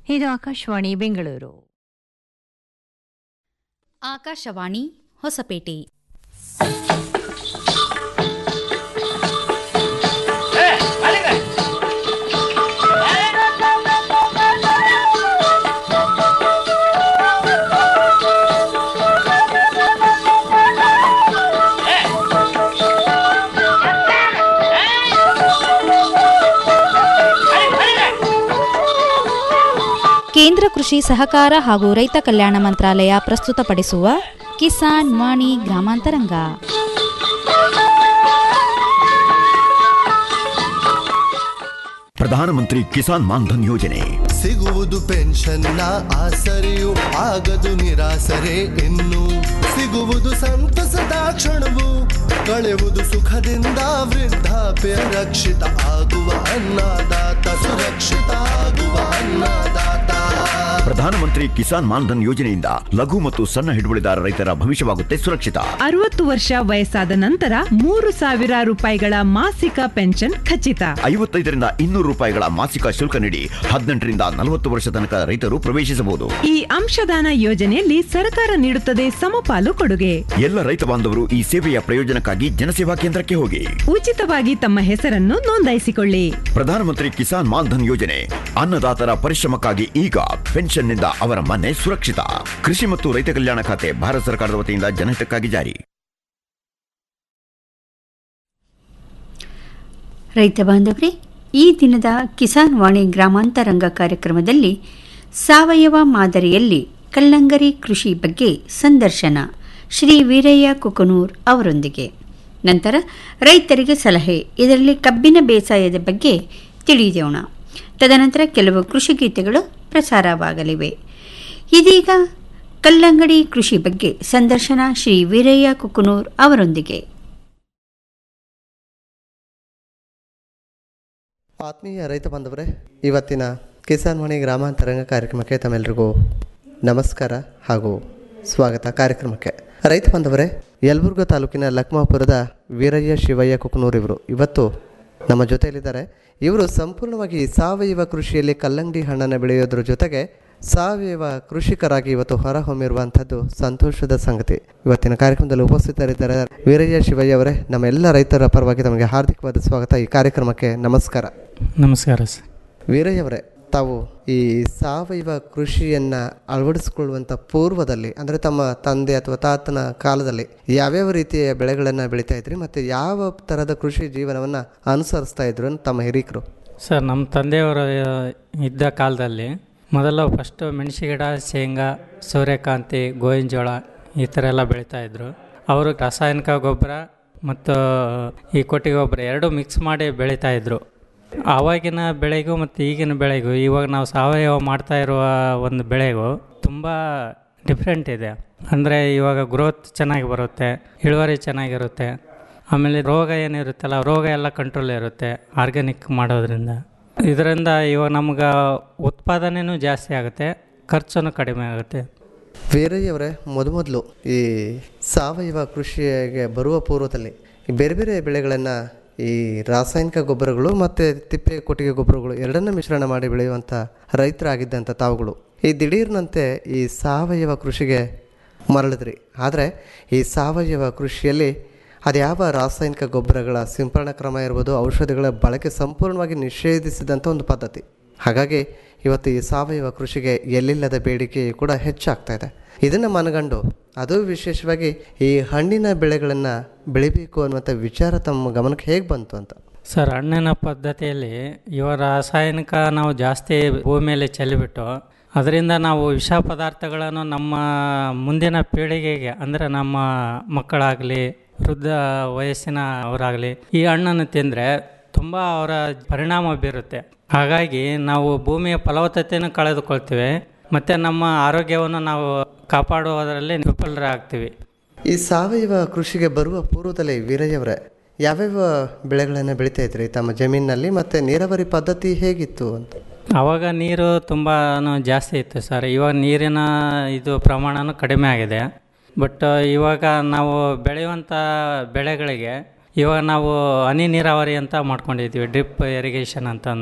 ಇದು ಆಕಾಶವಾಣಿ ಬೆಂಗಳೂರು ಆಕಾಶವಾಣಿ ಹೊಸಪೇಟೆ ಕೇಂದ್ರ ಕೃಷಿ ಸಹಕಾರ ಹಾಗೂ ರೈತ ಕಲ್ಯಾಣ ಮಂತ್ರಾಲಯ ಪ್ರಸ್ತುತಪಡಿಸುವ ಕಿಸಾನ್ ವಾಣಿ ಗ್ರಾಮಾಂತರಂಗ ಪ್ರಧಾನಮಂತ್ರಿ ಕಿಸಾನ್ ಮಾನ್ಧನ್ ಯೋಜನೆ ಸಿಗುವುದು ಪೆನ್ಷನ್ನ ಆಸರೆಯು ಆಗದು ನಿರಾಸರೆ ಇನ್ನು ಸಿಗುವುದು ಸಂತಸದ ಕ್ಷಣವು ಕಳೆಯುವುದು ಸುಖದಿಂದ ವೃದ್ಧಾಪ್ಯ ರಕ್ಷಿತ ಆಗುವ ಅನ್ನದಾತ ಸುರಕ್ಷಿತ ಆಗುವ ಅನ್ನದಾತ ಪ್ರಧಾನಮಂತ್ರಿ ಕಿಸಾನ್ ಮಾನ್ಧನ್ ಯೋಜನೆಯಿಂದ ಲಘು ಮತ್ತು ಸಣ್ಣ ಹಿಡುವಳಿದಾರ ರೈತರ ಭವಿಷ್ಯವಾಗುತ್ತೆ ಸುರಕ್ಷಿತ ಅರವತ್ತು ವರ್ಷ ವಯಸ್ಸಾದ ನಂತರ ಮೂರು ಸಾವಿರ ರೂಪಾಯಿಗಳ ಮಾಸಿಕ ಪೆನ್ಷನ್ ಖಚಿತ ಐವತ್ತೈದರಿಂದ ಇನ್ನೂರು ರೂಪಾಯಿಗಳ ಮಾಸಿಕ ಶುಲ್ಕ ನೀಡಿ ಹದಿನೆಂಟರಿಂದ ನಲವತ್ತು ವರ್ಷ ತನಕ ರೈತರು ಪ್ರವೇಶಿಸಬಹುದು ಈ ಅಂಶದಾನ ಯೋಜನೆಯಲ್ಲಿ ಸರ್ಕಾರ ನೀಡುತ್ತದೆ ಸಮಪಾಲು ಕೊಡುಗೆ ಎಲ್ಲ ರೈತ ಬಾಂಧವರು ಈ ಸೇವೆಯ ಪ್ರಯೋಜನಕ್ಕಾಗಿ ಜನಸೇವಾ ಕೇಂದ್ರಕ್ಕೆ ಹೋಗಿ ಉಚಿತವಾಗಿ ತಮ್ಮ ಹೆಸರನ್ನು ನೋಂದಾಯಿಸಿಕೊಳ್ಳಿ ಪ್ರಧಾನಮಂತ್ರಿ ಕಿಸಾನ್ ಮಾನ್ಧನ್ ಯೋಜನೆ ಅನ್ನದಾತರ ಪರಿಶ್ರಮಕ್ಕಾಗಿ ಈಗ ಪೆನ್ಷನ್ನಿಂದ ಅವರ ಮನೆ ಸುರಕ್ಷಿತ ಕೃಷಿ ಮತ್ತು ರೈತ ಕಲ್ಯಾಣ ಖಾತೆ ಭಾರತ ಸರ್ಕಾರದ ವತಿಯಿಂದ ಜನಹಿತಕ್ಕಾಗಿ ಜಾರಿ ರೈತ ಬಾಂಧವರೇ ಈ ದಿನದ ಕಿಸಾನ್ ವಾಣಿ ಗ್ರಾಮಾಂತರಂಗ ಕಾರ್ಯಕ್ರಮದಲ್ಲಿ ಸಾವಯವ ಮಾದರಿಯಲ್ಲಿ ಕಲ್ಲಂಗರಿ ಕೃಷಿ ಬಗ್ಗೆ ಸಂದರ್ಶನ ಶ್ರೀ ವೀರಯ್ಯ ಕುಕನೂರ್ ಅವರೊಂದಿಗೆ ನಂತರ ರೈತರಿಗೆ ಸಲಹೆ ಇದರಲ್ಲಿ ಕಬ್ಬಿನ ಬೇಸಾಯದ ಬಗ್ಗೆ ತಿಳಿಯೋಣ ತದನಂತರ ಕೆಲವು ಕೃಷಿ ಗೀತೆಗಳು ಪ್ರಸಾರವಾಗಲಿವೆ ಇದೀಗ ಕಲ್ಲಂಗಡಿ ಕೃಷಿ ಬಗ್ಗೆ ಸಂದರ್ಶನ ಶ್ರೀ ವೀರಯ್ಯ ಕುಕನೂರ್ ಅವರೊಂದಿಗೆ ಆತ್ಮೀಯ ರೈತ ಬಾಂಧವರೇ ಇವತ್ತಿನ ಕಿಸಾನ್ ವಾಣಿ ಗ್ರಾಮಾಂತರಂಗ ಕಾರ್ಯಕ್ರಮಕ್ಕೆ ತಮ್ಮೆಲ್ಲರಿಗೂ ನಮಸ್ಕಾರ ಹಾಗೂ ಸ್ವಾಗತ ಕಾರ್ಯಕ್ರಮಕ್ಕೆ ರೈತ ಬಾಂಧವರೇ ಯಲಬುರ್ಗಾ ತಾಲೂಕಿನ ಲಕ್ಮಾಪುರದ ವೀರಯ್ಯ ಶಿವಯ್ಯ ಕುಕನೂರ್ ಇವರು ಇವತ್ತು ನಮ್ಮ ಜೊತೆಯಲ್ಲಿದ್ದಾರೆ ಇವರು ಸಂಪೂರ್ಣವಾಗಿ ಸಾವಯವ ಕೃಷಿಯಲ್ಲಿ ಕಲ್ಲಂಗಡಿ ಹಣ್ಣನ್ನು ಬೆಳೆಯೋದ್ರ ಜೊತೆಗೆ ಸಾವಯವ ಕೃಷಿಕರಾಗಿ ಇವತ್ತು ಹೊರಹೊಮ್ಮಿರುವಂಥದ್ದು ಸಂತೋಷದ ಸಂಗತಿ ಇವತ್ತಿನ ಕಾರ್ಯಕ್ರಮದಲ್ಲಿ ಉಪಸ್ಥಿತರಿದ್ದಾರೆ ವೀರಯ್ಯ ಶಿವಯ್ಯ ಅವರೇ ನಮ್ಮ ಎಲ್ಲ ರೈತರ ಪರವಾಗಿ ತಮಗೆ ಹಾರ್ದಿಕವಾದ ಸ್ವಾಗತ ಈ ಕಾರ್ಯಕ್ರಮಕ್ಕೆ ನಮಸ್ಕಾರ ನಮಸ್ಕಾರ ಸರ್ ವೀರಯ್ಯ ಅವರೇ ತಾವು ಈ ಸಾವಯವ ಕೃಷಿಯನ್ನು ಅಳವಡಿಸಿಕೊಳ್ಳುವಂಥ ಪೂರ್ವದಲ್ಲಿ ಅಂದರೆ ತಮ್ಮ ತಂದೆ ಅಥವಾ ತಾತನ ಕಾಲದಲ್ಲಿ ಯಾವ್ಯಾವ ರೀತಿಯ ಬೆಳೆಗಳನ್ನು ಬೆಳೀತಾ ಇದ್ರಿ ಮತ್ತು ಯಾವ ಥರದ ಕೃಷಿ ಜೀವನವನ್ನು ಅನುಸರಿಸ್ತಾ ಇದ್ರು ಅಂತ ತಮ್ಮ ಹಿರೀಕರು ಸರ್ ನಮ್ಮ ತಂದೆಯವರು ಇದ್ದ ಕಾಲದಲ್ಲಿ ಮೊದಲು ಫಸ್ಟು ಮೆಣಸಿ ಗಿಡ ಶೇಂಗಾ ಸೂರ್ಯಕಾಂತಿ ಗೋವಿನ ಜೋಳ ಈ ಥರ ಎಲ್ಲ ಬೆಳೀತಾಯಿದ್ರು ಅವರು ರಾಸಾಯನಿಕ ಗೊಬ್ಬರ ಮತ್ತು ಈ ಕೊಟ್ಟಿಗೆ ಗೊಬ್ಬರ ಎರಡೂ ಮಿಕ್ಸ್ ಮಾಡಿ ಬೆಳೀತಾಯಿದ್ರು ಆವಾಗಿನ ಬೆಳೆಗೂ ಮತ್ತು ಈಗಿನ ಬೆಳೆಗೂ ಇವಾಗ ನಾವು ಸಾವಯವ ಮಾಡ್ತಾ ಇರುವ ಒಂದು ಬೆಳೆಗೂ ತುಂಬ ಡಿಫ್ರೆಂಟ್ ಇದೆ ಅಂದರೆ ಇವಾಗ ಗ್ರೋತ್ ಚೆನ್ನಾಗಿ ಬರುತ್ತೆ ಇಳುವರಿ ಚೆನ್ನಾಗಿರುತ್ತೆ ಆಮೇಲೆ ರೋಗ ಏನಿರುತ್ತಲ್ಲ ರೋಗ ಎಲ್ಲ ಕಂಟ್ರೋಲ್ ಇರುತ್ತೆ ಆರ್ಗ್ಯಾನಿಕ್ ಮಾಡೋದ್ರಿಂದ ಇದರಿಂದ ಇವಾಗ ನಮ್ಗೆ ಉತ್ಪಾದನೆಯೂ ಜಾಸ್ತಿ ಆಗುತ್ತೆ ಖರ್ಚು ಕಡಿಮೆ ಆಗುತ್ತೆ ವೀರಯ್ಯವರೇ ಮೊದಮೊದಲು ಈ ಸಾವಯವ ಕೃಷಿಗೆ ಬರುವ ಪೂರ್ವದಲ್ಲಿ ಈ ಬೇರೆ ಬೇರೆ ಬೆಳೆಗಳನ್ನು ಈ ರಾಸಾಯನಿಕ ಗೊಬ್ಬರಗಳು ಮತ್ತು ತಿಪ್ಪೆ ಕೊಟ್ಟಿಗೆ ಗೊಬ್ಬರಗಳು ಎರಡನ್ನ ಮಿಶ್ರಣ ಮಾಡಿ ಬೆಳೆಯುವಂಥ ರೈತರಾಗಿದ್ದಂಥ ತಾವುಗಳು ಈ ದಿಢೀರ್ನಂತೆ ಈ ಸಾವಯವ ಕೃಷಿಗೆ ಮರಳಿದ್ರಿ ಆದರೆ ಈ ಸಾವಯವ ಕೃಷಿಯಲ್ಲಿ ಅದ್ಯಾವ ರಾಸಾಯನಿಕ ಗೊಬ್ಬರಗಳ ಸಿಂಪರಣಾ ಕ್ರಮ ಇರ್ಬೋದು ಔಷಧಿಗಳ ಬಳಕೆ ಸಂಪೂರ್ಣವಾಗಿ ನಿಷೇಧಿಸಿದಂಥ ಒಂದು ಪದ್ಧತಿ ಹಾಗಾಗಿ ಇವತ್ತು ಈ ಸಾವಯವ ಕೃಷಿಗೆ ಎಲ್ಲಿಲ್ಲದ ಬೇಡಿಕೆ ಕೂಡ ಹೆಚ್ಚಾಗ್ತಾ ಇದೆ ಇದನ್ನು ಮನಗಂಡು ಅದು ವಿಶೇಷವಾಗಿ ಈ ಹಣ್ಣಿನ ಬೆಳೆಗಳನ್ನು ಬೆಳಿಬೇಕು ಅನ್ನುವಂಥ ವಿಚಾರ ತಮ್ಮ ಗಮನಕ್ಕೆ ಹೇಗೆ ಬಂತು ಅಂತ ಸರ್ ಹಣ್ಣಿನ ಪದ್ಧತಿಯಲ್ಲಿ ಇವ ರಾಸಾಯನಿಕ ನಾವು ಜಾಸ್ತಿ ಭೂಮಿಯಲ್ಲಿ ಚೆಲ್ಲಿಬಿಟ್ಟು ಅದರಿಂದ ನಾವು ವಿಷ ಪದಾರ್ಥಗಳನ್ನು ನಮ್ಮ ಮುಂದಿನ ಪೀಳಿಗೆಗೆ ಅಂದರೆ ನಮ್ಮ ಮಕ್ಕಳಾಗಲಿ ವೃದ್ಧ ವಯಸ್ಸಿನ ಅವರಾಗಲಿ ಈ ಹಣ್ಣನ್ನು ತಿಂದರೆ ತುಂಬ ಅವರ ಪರಿಣಾಮ ಬೀರುತ್ತೆ ಹಾಗಾಗಿ ನಾವು ಭೂಮಿಯ ಫಲವತ್ತತೆಯನ್ನು ಕಳೆದುಕೊಳ್ತೀವಿ ಮತ್ತು ನಮ್ಮ ಆರೋಗ್ಯವನ್ನು ನಾವು ಕಾಪಾಡುವುದರಲ್ಲಿ ವಿಫಲರಾಗ್ತೀವಿ ಈ ಸಾವಯವ ಕೃಷಿಗೆ ಬರುವ ಪೂರ್ವದಲ್ಲಿ ವೀರಯ್ಯವರೇ ಯಾವ್ಯಾವ ಬೆಳೆಗಳನ್ನು ಬೆಳೀತಾ ಇದ್ರಿ ತಮ್ಮ ಜಮೀನಿನಲ್ಲಿ ಮತ್ತು ನೀರಾವರಿ ಪದ್ಧತಿ ಹೇಗಿತ್ತು ಅಂತ ಆವಾಗ ನೀರು ತುಂಬ ಜಾಸ್ತಿ ಇತ್ತು ಸರ್ ಇವಾಗ ನೀರಿನ ಇದು ಪ್ರಮಾಣನೂ ಕಡಿಮೆ ಆಗಿದೆ ಬಟ್ ಇವಾಗ ನಾವು ಬೆಳೆಯುವಂಥ ಬೆಳೆಗಳಿಗೆ ಇವಾಗ ನಾವು ಹನಿ ನೀರಾವರಿ ಅಂತ ಮಾಡ್ಕೊಂಡಿದ್ವಿ ಡ್ರಿಪ್ ಇರಿಗೇಷನ್ ಅಂತಂದು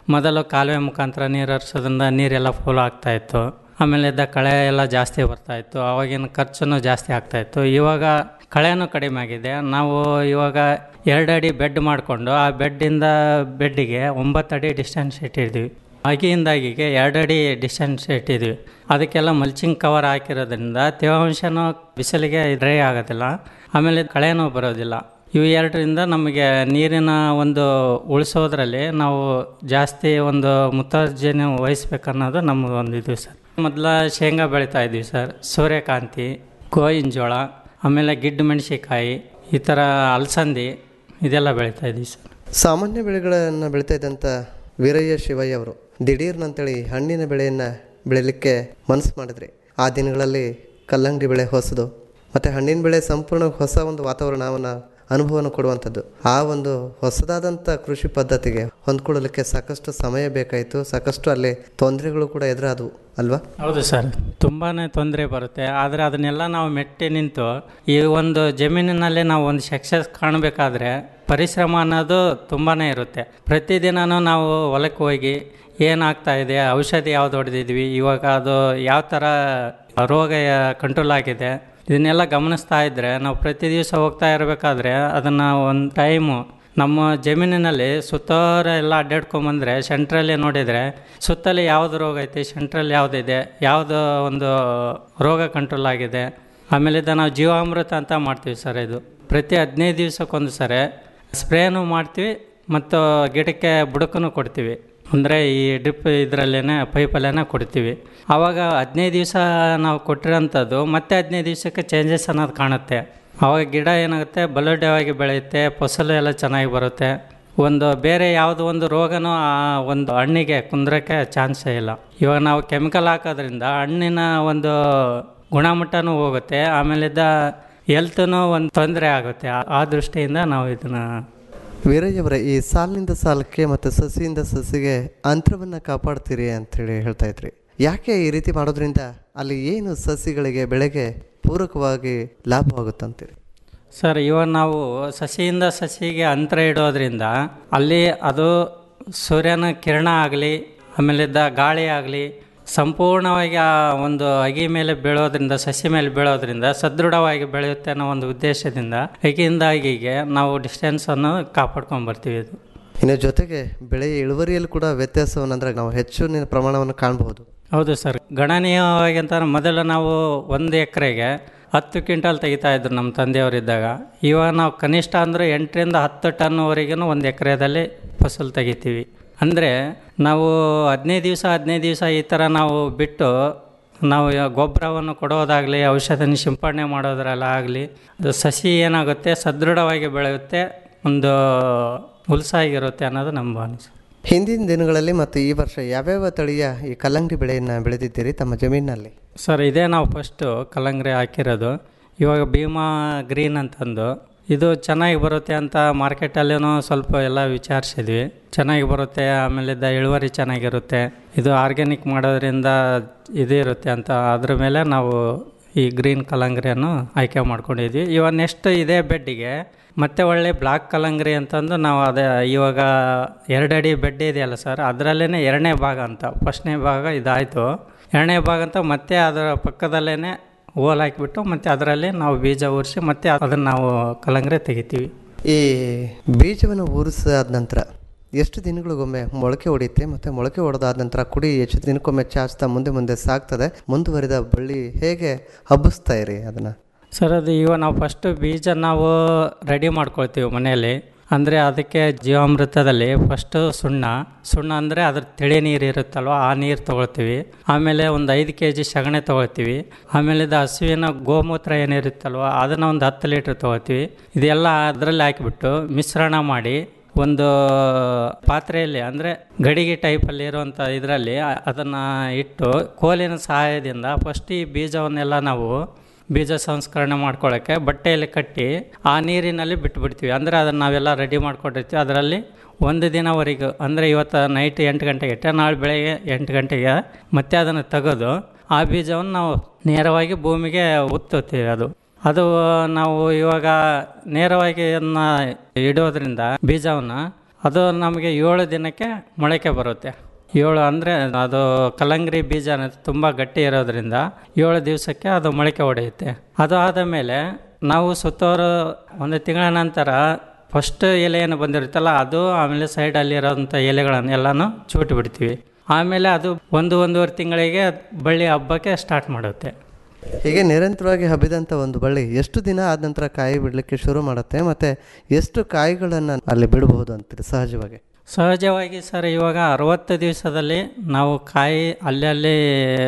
ಮೊದಲು ಕಾಲುವೆ ಮುಖಾಂತರ ನೀರು ಹರಿಸೋದ್ರಿಂದ ನೀರೆಲ್ಲ ಫುಲ್ ಆಗ್ತಾ ಇತ್ತು ಆಮೇಲೆ ಇದ್ದ ಕಳೆ ಎಲ್ಲ ಜಾಸ್ತಿ ಬರ್ತಾ ಇತ್ತು ಅವಾಗಿನ ಖರ್ಚು ಜಾಸ್ತಿ ಆಗ್ತಾ ಇತ್ತು ಇವಾಗ ಕಳೆನೂ ಕಡಿಮೆ ಆಗಿದೆ ನಾವು ಇವಾಗ ಎರಡು ಅಡಿ ಬೆಡ್ ಮಾಡಿಕೊಂಡು ಆ ಬೆಡ್ಡಿಂದ ಬೆಡ್ಡಿಗೆ ಒಂಬತ್ತು ಅಡಿ ಡಿಸ್ಟೆನ್ಸ್ ಇಟ್ಟಿದ್ದೀವಿ ಅಗಿಯಿಂದ ಅಗಿಗೆ ಎರಡು ಅಡಿ ಡಿಸ್ಟೆನ್ಸ್ ಇಟ್ಟಿದ್ವಿ ಅದಕ್ಕೆಲ್ಲ ಮಲ್ಚಿಂಗ್ ಕವರ್ ಹಾಕಿರೋದ್ರಿಂದ ತೇವಾಂಶನೂ ಬಿಸಿಲಿಗೆ ಡ್ರೈ ಆಗೋದಿಲ್ಲ ಆಮೇಲೆ ಕಳೆನೂ ಬರೋದಿಲ್ಲ ಇವು ಎರಡರಿಂದ ನಮಗೆ ನೀರಿನ ಒಂದು ಉಳಿಸೋದ್ರಲ್ಲಿ ನಾವು ಜಾಸ್ತಿ ಒಂದು ಮುತರ್ಜನೆ ವಹಿಸ್ಬೇಕನ್ನೋದು ನಮ್ಮ ಒಂದು ಇದು ಸರ್ ಮೊದಲ ಶೇಂಗಾ ಬೆಳೀತಾ ಇದ್ವಿ ಸರ್ ಸೂರ್ಯಕಾಂತಿ ಗೋವಿನ ಜೋಳ ಆಮೇಲೆ ಗಿಡ್ಡ ಮೆಣಸಿಕಾಯಿ ಈ ಥರ ಅಲಸಂದಿ ಇದೆಲ್ಲ ಬೆಳೀತಾ ಇದ್ವಿ ಸರ್ ಸಾಮಾನ್ಯ ಬೆಳೆಗಳನ್ನು ಬೆಳೀತಾ ಇದ್ದಂಥ ವೀರಯ್ಯ ಶಿವಯ್ಯ ಅವರು ದಿಢೀರ್ನಂತೇಳಿ ಹಣ್ಣಿನ ಬೆಳೆಯನ್ನು ಬೆಳೀಲಿಕ್ಕೆ ಮನಸ್ಸು ಮಾಡಿದ್ರಿ ಆ ದಿನಗಳಲ್ಲಿ ಕಲ್ಲಂಗಡಿ ಬೆಳೆ ಹೊಸದು ಮತ್ತು ಹಣ್ಣಿನ ಬೆಳೆ ಸಂಪೂರ್ಣ ಹೊಸ ಒಂದು ವಾತಾವರಣವನ್ನು ಅನುಭವನ ಕೊಡುವಂಥದ್ದು ಆ ಒಂದು ಹೊಸದಾದಂಥ ಕೃಷಿ ಪದ್ಧತಿಗೆ ಹೊಂದ್ಕೊಳ್ಳಲಿಕ್ಕೆ ಸಾಕಷ್ಟು ಸಮಯ ಬೇಕಾಯಿತು ಸಾಕಷ್ಟು ಅಲ್ಲಿ ತೊಂದರೆಗಳು ಕೂಡ ಎದುರಾದವು ಅಲ್ವಾ ಹೌದು ಸರ್ ತುಂಬಾ ತೊಂದರೆ ಬರುತ್ತೆ ಆದರೆ ಅದನ್ನೆಲ್ಲ ನಾವು ಮೆಟ್ಟಿ ನಿಂತು ಈ ಒಂದು ಜಮೀನಿನಲ್ಲಿ ನಾವು ಒಂದು ಸಕ್ಸಸ್ ಕಾಣಬೇಕಾದ್ರೆ ಪರಿಶ್ರಮ ಅನ್ನೋದು ತುಂಬಾ ಇರುತ್ತೆ ಪ್ರತಿದಿನನೂ ನಾವು ಹೊಲಕ್ಕೆ ಹೋಗಿ ಏನಾಗ್ತಾ ಇದೆ ಔಷಧಿ ಯಾವ್ದು ಹೊಡೆದಿದ್ವಿ ಇವಾಗ ಅದು ಯಾವ ಥರ ರೋಗ ಕಂಟ್ರೋಲ್ ಆಗಿದೆ ಇದನ್ನೆಲ್ಲ ಗಮನಿಸ್ತಾ ಇದ್ದರೆ ನಾವು ಪ್ರತಿ ದಿವಸ ಹೋಗ್ತಾ ಇರಬೇಕಾದ್ರೆ ಅದನ್ನು ಒಂದು ಟೈಮು ನಮ್ಮ ಜಮೀನಿನಲ್ಲಿ ಸುತ್ತೋರ ಎಲ್ಲ ಅಡ್ಡಾಡ್ಕೊಂಬಂದ್ರೆ ಸೆಂಟ್ರಲ್ಲಿ ನೋಡಿದರೆ ಸುತ್ತಲೇ ಯಾವುದು ರೋಗ ಐತಿ ಸೆಂಟ್ರಲ್ಲಿ ಯಾವುದಿದೆ ಯಾವುದು ಒಂದು ರೋಗ ಕಂಟ್ರೋಲ್ ಆಗಿದೆ ಆಮೇಲಿಂದ ನಾವು ಜೀವಾಮೃತ ಅಂತ ಮಾಡ್ತೀವಿ ಸರ್ ಇದು ಪ್ರತಿ ಹದಿನೈದು ದಿವ್ಸಕ್ಕೊಂದು ಸರಿ ಸ್ಪ್ರೇನು ಮಾಡ್ತೀವಿ ಮತ್ತು ಗಿಡಕ್ಕೆ ಬುಡಕನ್ನು ಕೊಡ್ತೀವಿ ಅಂದರೆ ಈ ಡ್ರಿಪ್ ಇದರಲ್ಲೇ ಪೈಪಲ್ಲೇ ಕೊಡ್ತೀವಿ ಆವಾಗ ಹದಿನೈದು ದಿವಸ ನಾವು ಕೊಟ್ಟಿರೋಂಥದ್ದು ಮತ್ತೆ ಹದಿನೈದು ದಿವಸಕ್ಕೆ ಚೇಂಜಸ್ ಅನ್ನೋದು ಕಾಣುತ್ತೆ ಆವಾಗ ಗಿಡ ಏನಾಗುತ್ತೆ ಬಲೋಡ್ಯವಾಗಿ ಬೆಳೆಯುತ್ತೆ ಫಸಲು ಎಲ್ಲ ಚೆನ್ನಾಗಿ ಬರುತ್ತೆ ಒಂದು ಬೇರೆ ಯಾವುದೋ ಒಂದು ರೋಗನೂ ಆ ಒಂದು ಹಣ್ಣಿಗೆ ಕುಂದ್ರಕ್ಕೆ ಚಾನ್ಸೇ ಇಲ್ಲ ಇವಾಗ ನಾವು ಕೆಮಿಕಲ್ ಹಾಕೋದ್ರಿಂದ ಹಣ್ಣಿನ ಒಂದು ಗುಣಮಟ್ಟನೂ ಹೋಗುತ್ತೆ ಆಮೇಲಿದ್ದ ಹೆಲ್ತನೂ ಒಂದು ತೊಂದರೆ ಆಗುತ್ತೆ ಆ- ಆ ದೃಷ್ಟಿಯಿಂದ ನಾವು ಇದನ್ನು ವೀರಯ್ಯವರೇ ಈ ಸಾಲಿನಿಂದ ಸಾಲಕ್ಕೆ ಮತ್ತು ಸಸಿಯಿಂದ ಸಸಿಗೆ ಅಂತರವನ್ನು ಕಾಪಾಡ್ತೀರಿ ಅಂಥೇಳಿ ಹೇಳ್ತಾ ಇದ್ರಿ ಯಾಕೆ ಈ ರೀತಿ ಮಾಡೋದ್ರಿಂದ ಅಲ್ಲಿ ಏನು ಸಸಿಗಳಿಗೆ ಬೆಳೆಗೆ ಪೂರಕವಾಗಿ ಲಾಭವಾಗುತ್ತಂತೀರಿ ಸರ್ ಇವಾಗ ನಾವು ಸಸಿಯಿಂದ ಸಸಿಗೆ ಅಂತರ ಇಡೋದ್ರಿಂದ ಅಲ್ಲಿ ಅದು ಸೂರ್ಯನ ಕಿರಣ ಆಗಲಿ ಆಮೇಲಿದ್ದ ಗಾಳಿ ಆಗಲಿ ಸಂಪೂರ್ಣವಾಗಿ ಆ ಒಂದು ಅಗಿ ಮೇಲೆ ಬೀಳೋದ್ರಿಂದ ಸಸಿ ಮೇಲೆ ಬೀಳೋದ್ರಿಂದ ಸದೃಢವಾಗಿ ಬೆಳೆಯುತ್ತೆ ಅನ್ನೋ ಒಂದು ಉದ್ದೇಶದಿಂದ ಅಗಿಯಿಂದ ಅಗಿಗೆ ನಾವು ಡಿಸ್ಟೆನ್ಸನ್ನು ಕಾಪಾಡ್ಕೊಂಡು ಬರ್ತೀವಿ ಇದು ಇನ್ನು ಜೊತೆಗೆ ಬೆಳೆಯ ಇಳುವರಿಯಲ್ಲಿ ಕೂಡ ವ್ಯತ್ಯಾಸವನ್ನು ಅಂದರೆ ನಾವು ಹೆಚ್ಚು ಪ್ರಮಾಣವನ್ನು ಕಾಣಬಹುದು ಹೌದು ಸರ್ ಗಣನೀಯವಾಗಿ ಅಂತ ಮೊದಲು ನಾವು ಒಂದು ಎಕರೆಗೆ ಹತ್ತು ಕ್ವಿಂಟಲ್ ತೆಗಿತಾ ಇದ್ರು ನಮ್ಮ ತಂದೆಯವರಿದ್ದಾಗ ಇವಾಗ ನಾವು ಕನಿಷ್ಠ ಅಂದರೆ ಎಂಟರಿಂದ ಹತ್ತು ಟನ್ವರೆಗೂ ಒಂದು ಎಕರೆದಲ್ಲಿ ಫಸಲು ತೆಗಿತೀವಿ ಅಂದರೆ ನಾವು ಹದಿನೈದು ದಿವಸ ಹದಿನೈದು ದಿವಸ ಈ ಥರ ನಾವು ಬಿಟ್ಟು ನಾವು ಇವಾಗ ಗೊಬ್ಬರವನ್ನು ಕೊಡೋದಾಗಲಿ ಔಷಧನ ಸಿಂಪಡಣೆ ಮಾಡೋದ್ರಲ್ಲ ಆಗಲಿ ಸಸಿ ಏನಾಗುತ್ತೆ ಸದೃಢವಾಗಿ ಬೆಳೆಯುತ್ತೆ ಒಂದು ಹುಲ್ಸಾಗಿರುತ್ತೆ ಅನ್ನೋದು ನಮ್ಮ ಭಾವನೆ ಸರ್. ಹಿಂದಿನ ದಿನಗಳಲ್ಲಿ ಮತ್ತು ಈ ವರ್ಷ ಯಾವ್ಯಾವ ತಳಿಯ ಈ ಕಲ್ಲಂಗಡಿ ಬೆಳೆಯನ್ನು ಬೆಳೆದಿದ್ದೀರಿ ತಮ್ಮ ಜಮೀನಿನಲ್ಲಿ ಸರ್ ಇದೇ ನಾವು ಫಸ್ಟು ಕಲ್ಲಂಗಡಿ ಹಾಕಿರೋದು ಇವಾಗ ಭೀಮಾ ಗ್ರೀನ್ ಅಂತಂದು ಇದು ಚೆನ್ನಾಗಿ ಬರುತ್ತೆ ಅಂತ ಮಾರ್ಕೆಟಲ್ಲೂ ಸ್ವಲ್ಪ ಎಲ್ಲ ವಿಚಾರಿಸಿದ್ವಿ ಚೆನ್ನಾಗಿ ಬರುತ್ತೆ ಆಮೇಲಿದ್ದ ಇಳುವರಿ ಚೆನ್ನಾಗಿರುತ್ತೆ ಇದು ಆರ್ಗ್ಯಾನಿಕ್ ಮಾಡೋದ್ರಿಂದ ಇದು ಇರುತ್ತೆ ಅಂತ ಅದ್ರ ಮೇಲೆ ನಾವು ಈ ಗ್ರೀನ್ ಕಲ್ಲಂಗರಿಯನ್ನು ಆಯ್ಕೆ ಮಾಡ್ಕೊಂಡಿದ್ವಿ ಇವಾಗ ನೆಕ್ಸ್ಟ್ ಇದೇ ಬೆಡ್ಡಿಗೆ ಮತ್ತೆ ಒಳ್ಳೆ ಬ್ಲಾಕ್ ಕಲ್ಲಂಗರಿ ಅಂತಂದು ನಾವು ಅದೇ ಇವಾಗ ಎರಡು ಅಡಿ ಬೆಡ್ ಇದೆಯಲ್ಲ ಸರ್ ಅದರಲ್ಲೇ ಎರಡನೇ ಭಾಗ ಅಂತ ಫಸ್ಟ್ನೇ ಭಾಗ ಇದಾಯಿತು ಎರಡನೇ ಭಾಗ ಅಂತ ಮತ್ತೆ ಅದರ ಪಕ್ಕದಲ್ಲೇ ಹೋಲ್ ಹಾಕಿಬಿಟ್ಟು ಮತ್ತೆ ಅದರಲ್ಲಿ ನಾವು ಬೀಜ ಉರಿಸಿ ಮತ್ತೆ ಅದನ್ನು ನಾವು ಕಲ್ಲಂಗರಿ ತೆಗಿತೀವಿ ಈ ಬೀಜವನ್ನು ಊರಿಸಾದ ನಂತರ ಎಷ್ಟು ದಿನಗಳಿಗೊಮ್ಮೆ ಮೊಳಕೆ ಹೊಡೆಯುತ್ತೆ ಮತ್ತು ಮೊಳಕೆ ಹೊಡೆದಾದ ನಂತರ ಕುಡಿ ಎಷ್ಟು ದಿನಕ್ಕೊಮ್ಮೆ ಚಾಚ್ತಾ ಮುಂದೆ ಮುಂದೆ ಸಾಗ್ತದೆ ಮುಂದುವರಿದ ಬಳ್ಳಿ ಹೇಗೆ ಹಬ್ಬಿಸ್ತಾ ಇರಿ ಅದನ್ನು ಸರ್ ಅದು ಇವಾಗ ನಾವು ಫಸ್ಟು ಬೀಜ ನಾವು ರೆಡಿ ಮಾಡ್ಕೊಳ್ತೀವಿ ಮನೆಯಲ್ಲಿ ಅಂದರೆ ಅದಕ್ಕೆ ಜೀವಾಮೃತದಲ್ಲಿ ಫಸ್ಟು ಸುಣ್ಣ ಸುಣ್ಣ ಅಂದರೆ ಅದ್ರ ತಿಳಿ ನೀರು ಇರುತ್ತಲ್ವ ಆ ನೀರು ತೊಗೊಳ್ತೀವಿ ಆಮೇಲೆ ಒಂದು ಐದು ಕೆ ಜಿ ಸಗಣಿ ತೊಗೊಳ್ತೀವಿ ಆಮೇಲೆ ಇದು ಹಸುವಿನ ಗೋಮೂತ್ರ ಏನಿರುತ್ತಲ್ವ ಅದನ್ನು ಒಂದು ಹತ್ತು ಲೀಟ್ರ್ ತೊಗೊಳ್ತೀವಿ ಇದೆಲ್ಲ ಅದರಲ್ಲಿ ಹಾಕಿಬಿಟ್ಟು ಮಿಶ್ರಣ ಮಾಡಿ ಒಂದು ಪಾತ್ರೆಯಲ್ಲಿ ಅಂದರೆ ಗಡಿಗೆ ಟೈಪಲ್ಲಿ ಇರುವಂಥ ಇದರಲ್ಲಿ ಅದನ್ನು ಇಟ್ಟು ಕೋಲಿನ ಸಹಾಯದಿಂದ ಫಸ್ಟ್ ಈ ಬೀಜವನ್ನೆಲ್ಲ ನಾವು ಬೀಜ ಸಂಸ್ಕರಣೆ ಮಾಡ್ಕೊಳ್ಳೋಕ್ಕೆ ಬಟ್ಟೆಯಲ್ಲಿ ಕಟ್ಟಿ ಆ ನೀರಿನಲ್ಲಿ ಬಿಟ್ಬಿಡ್ತೀವಿ ಅಂದರೆ ಅದನ್ನು ನಾವೆಲ್ಲ ರೆಡಿ ಮಾಡ್ಕೊಂಡಿರ್ತೀವಿ ಅದರಲ್ಲಿ ಒಂದು ದಿನವರೆಗೂ ಅಂದರೆ ಇವತ್ತು ನೈಟ್ ಎಂಟು ಗಂಟೆಗೆ ಇಟ್ಟೆ ನಾಳೆ ಬೆಳಗ್ಗೆ ಎಂಟು ಗಂಟೆಗೆ ಮತ್ತೆ ಅದನ್ನು ತೆಗೆದು ಆ ಬೀಜವನ್ನು ನಾವು ನೇರವಾಗಿ ಭೂಮಿಗೆ ಉತ್ತುತ್ತೀವಿ ಅದು ಅದು ನಾವು ಇವಾಗ ನೇರವಾಗಿ ಅದನ್ನ ಇಡೋದ್ರಿಂದ ಬೀಜವನ್ನು ಅದು ನಮಗೆ ಏಳು ದಿನಕ್ಕೆ ಮೊಳಕೆ ಬರುತ್ತೆ ಏಳು ಅಂದರೆ ಅದು ಕಲ್ಲಂಗಡಿ ಬೀಜ ಅನ್ನೋದು ತುಂಬ ಗಟ್ಟಿ ಇರೋದ್ರಿಂದ ಏಳು ದಿವಸಕ್ಕೆ ಅದು ಮೊಳಕೆ ಹೊಡೆಯುತ್ತೆ ಅದು ಆದ ಮೇಲೆ ನಾವು ಸುತ್ತೋರು ಒಂದು ತಿಂಗಳ ನಂತರ ಫಸ್ಟ್ ಎಲೆ ಏನು ಬಂದಿರುತ್ತಲ್ಲ ಅದು ಆಮೇಲೆ ಸೈಡಲ್ಲಿರೋಂಥ ಎಲೆಗಳನ್ನು ಎಲ್ಲನೂ ಚೂಟಿ ಬಿಡ್ತೀವಿ ಆಮೇಲೆ ಅದು ಒಂದು ಒಂದೂವರೆ ತಿಂಗಳಿಗೆ ಬಳ್ಳಿ ಹಬ್ಬಕ್ಕೆ ಸ್ಟಾರ್ಟ್ ಮಾಡುತ್ತೆ ಹೀಗೆ ನಿರಂತರವಾಗಿ ಹಬ್ಬಿದಂಥ ಒಂದು ಬಳ್ಳಿ ಎಷ್ಟು ದಿನ ಆದ ನಂತರ ಕಾಯಿ ಬಿಡಲಿಕ್ಕೆ ಶುರು ಮಾಡುತ್ತೆ ಮತ್ತು ಎಷ್ಟು ಕಾಯಿಗಳನ್ನು ಅಲ್ಲಿ ಬಿಡಬಹುದು ಅಂತೀರಿ ಸಹಜವಾಗಿ ಸಹಜವಾಗಿ ಸರ್ ಇವಾಗ ಅರವತ್ತು ದಿವಸದಲ್ಲಿ ನಾವು ಕಾಯಿ ಅಲ್ಲಲ್ಲಿ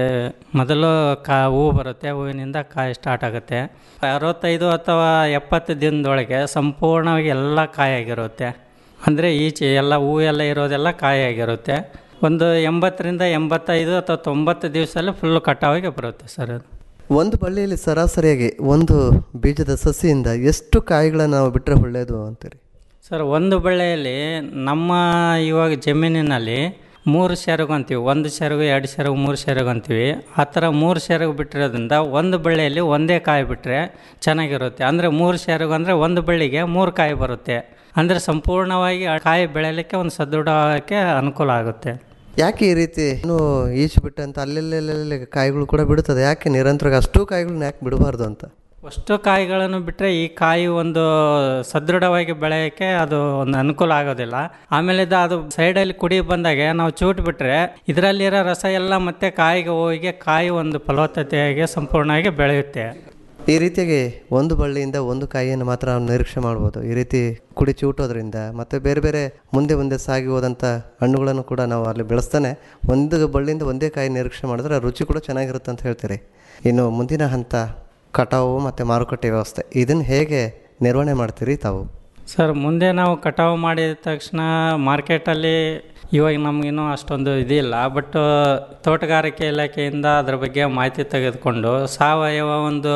ಮೊದಲು ಕಾ ಹೂವು ಬರುತ್ತೆ ಹೂವಿನಿಂದ ಕಾಯಿ ಸ್ಟಾರ್ಟ್ ಆಗುತ್ತೆ ಅರವತ್ತೈದು ಅಥವಾ ಎಪ್ಪತ್ತು ದಿನದೊಳಗೆ ಸಂಪೂರ್ಣವಾಗಿ ಎಲ್ಲ ಕಾಯಾಗಿರುತ್ತೆ ಅಂದರೆ ಈಚೆ ಎಲ್ಲ ಹೂವು ಎಲ್ಲ ಇರೋದೆಲ್ಲ ಕಾಯಾಗಿರುತ್ತೆ ಒಂದು ಎಂಬತ್ತರಿಂದ ಎಂಬತ್ತೈದು ಅಥವಾ ತೊಂಬತ್ತು ದಿವಸದಲ್ಲಿ ಫುಲ್ಲು ಕಟಾವಿಗೆ ಬರುತ್ತೆ ಸರ್ ಅದು ಒಂದು ಬಳ್ಳಿಯಲ್ಲಿ ಸರಾಸರಿಯಾಗಿ ಒಂದು ಬೀಜದ ಸಸಿಯಿಂದ ಎಷ್ಟು ಕಾಯಿಗಳನ್ನು ನಾವು ಬಿಟ್ಟರೆ ಒಳ್ಳೆಯದು ಅಂತೀರಿ ಸರ್ ಒಂದು ಬೆಳೆಯಲ್ಲಿ ನಮ್ಮ ಇವಾಗ ಜಮೀನಿನಲ್ಲಿ ಮೂರು ಸೆರಗು ಅಂತೀವಿ ಒಂದು ಸೆರಗು ಎರಡು ಸೆರಗು ಮೂರು ಸೆರಗು ಅಂತೀವಿ ಆ ಥರ ಮೂರು ಸೆರಗು ಬಿಟ್ಟಿರೋದ್ರಿಂದ ಒಂದು ಬೆಳೆಯಲ್ಲಿ ಒಂದೇ ಕಾಯಿ ಬಿಟ್ಟರೆ ಚೆನ್ನಾಗಿರುತ್ತೆ ಅಂದರೆ ಮೂರು ಸೆರಗು ಅಂದರೆ ಒಂದು ಬೆಳ್ಳಿಗೆ ಮೂರು ಕಾಯಿ ಬರುತ್ತೆ ಅಂದರೆ ಸಂಪೂರ್ಣವಾಗಿ ಆ ಕಾಯಿ ಬೆಳೆಯಲಿಕ್ಕೆ ಒಂದು ಸದೃಢಕ್ಕೆ ಅನುಕೂಲ ಆಗುತ್ತೆ ಯಾಕೆ ಈ ರೀತಿ ಇನ್ನು ಈಚು ಬಿಟ್ಟಂತ ಅಲ್ಲೆಲ್ಲೆಲ್ಲೆಲ್ಲಿ ಕಾಯಿಗಳು ಕೂಡ ಬಿಡುತ್ತದೆ ಯಾಕೆ ನಿರಂತರವಾಗಿ ಅಷ್ಟು ಕಾಯಿಗಳನ್ನ ಯಾಕೆ ಬಿಡಬಾರ್ದು ಅಂತ ಅಷ್ಟು ಕಾಯಿಗಳನ್ನು ಬಿಟ್ಟರೆ ಈ ಕಾಯಿ ಒಂದು ಸದೃಢವಾಗಿ ಬೆಳೆಯೋಕ್ಕೆ ಅದು ಒಂದು ಅನುಕೂಲ ಆಗೋದಿಲ್ಲ ಆಮೇಲೆ ಇದು ಅದು ಸೈಡಲ್ಲಿ ಕುಡಿ ಬಂದಾಗೆ ನಾವು ಚೂಟ್ ಬಿಟ್ಟರೆ ಇದರಲ್ಲಿರೋ ರಸ ಎಲ್ಲ ಮತ್ತೆ ಕಾಯಿಗೆ ಹೋಗಿ ಕಾಯಿ ಒಂದು ಫಲವತ್ತತೆಯಾಗಿ ಸಂಪೂರ್ಣವಾಗಿ ಬೆಳೆಯುತ್ತೆ ಈ ರೀತಿಯಾಗಿ ಒಂದು ಬಳ್ಳಿಯಿಂದ ಒಂದು ಕಾಯಿಯನ್ನು ಮಾತ್ರ ನಾವು ನಿರೀಕ್ಷೆ ಮಾಡ್ಬೋದು ಈ ರೀತಿ ಕುಡಿ ಚೂಟೋದ್ರಿಂದ ಮತ್ತು ಬೇರೆ ಬೇರೆ ಮುಂದೆ ಮುಂದೆ ಸಾಗಿ ಹೋದಂಥ ಹಣ್ಣುಗಳನ್ನು ಕೂಡ ನಾವು ಅಲ್ಲಿ ಬೆಳೆಸ್ತಾನೆ ಒಂದು ಬಳ್ಳಿಯಿಂದ ಒಂದೇ ಕಾಯಿ ನಿರೀಕ್ಷೆ ಮಾಡಿದ್ರೆ ಆ ರುಚಿ ಕೂಡ ಚೆನ್ನಾಗಿರುತ್ತೆ ಅಂತ ಹೇಳ್ತೀರಿ ಇನ್ನು ಮುಂದಿನ ಹಂತ ಕಟಾವು ಮತ್ತು ಮಾರುಕಟ್ಟೆ ವ್ಯವಸ್ಥೆ ಇದನ್ನು ಹೇಗೆ ನಿರ್ವಹಣೆ ಮಾಡ್ತೀರಿ ತಾವು ಸರ್ ಮುಂದೆ ನಾವು ಕಟಾವು ಮಾಡಿದ ತಕ್ಷಣ ಮಾರ್ಕೆಟಲ್ಲಿ ಇವಾಗ ನಮಗಿನ್ನೂ ಅಷ್ಟೊಂದು ಇದಿಲ್ಲ ಬಟ್ ತೋಟಗಾರಿಕೆ ಇಲಾಖೆಯಿಂದ ಅದ್ರ ಬಗ್ಗೆ ಮಾಹಿತಿ ತೆಗೆದುಕೊಂಡು ಸಾವಯವ ಒಂದು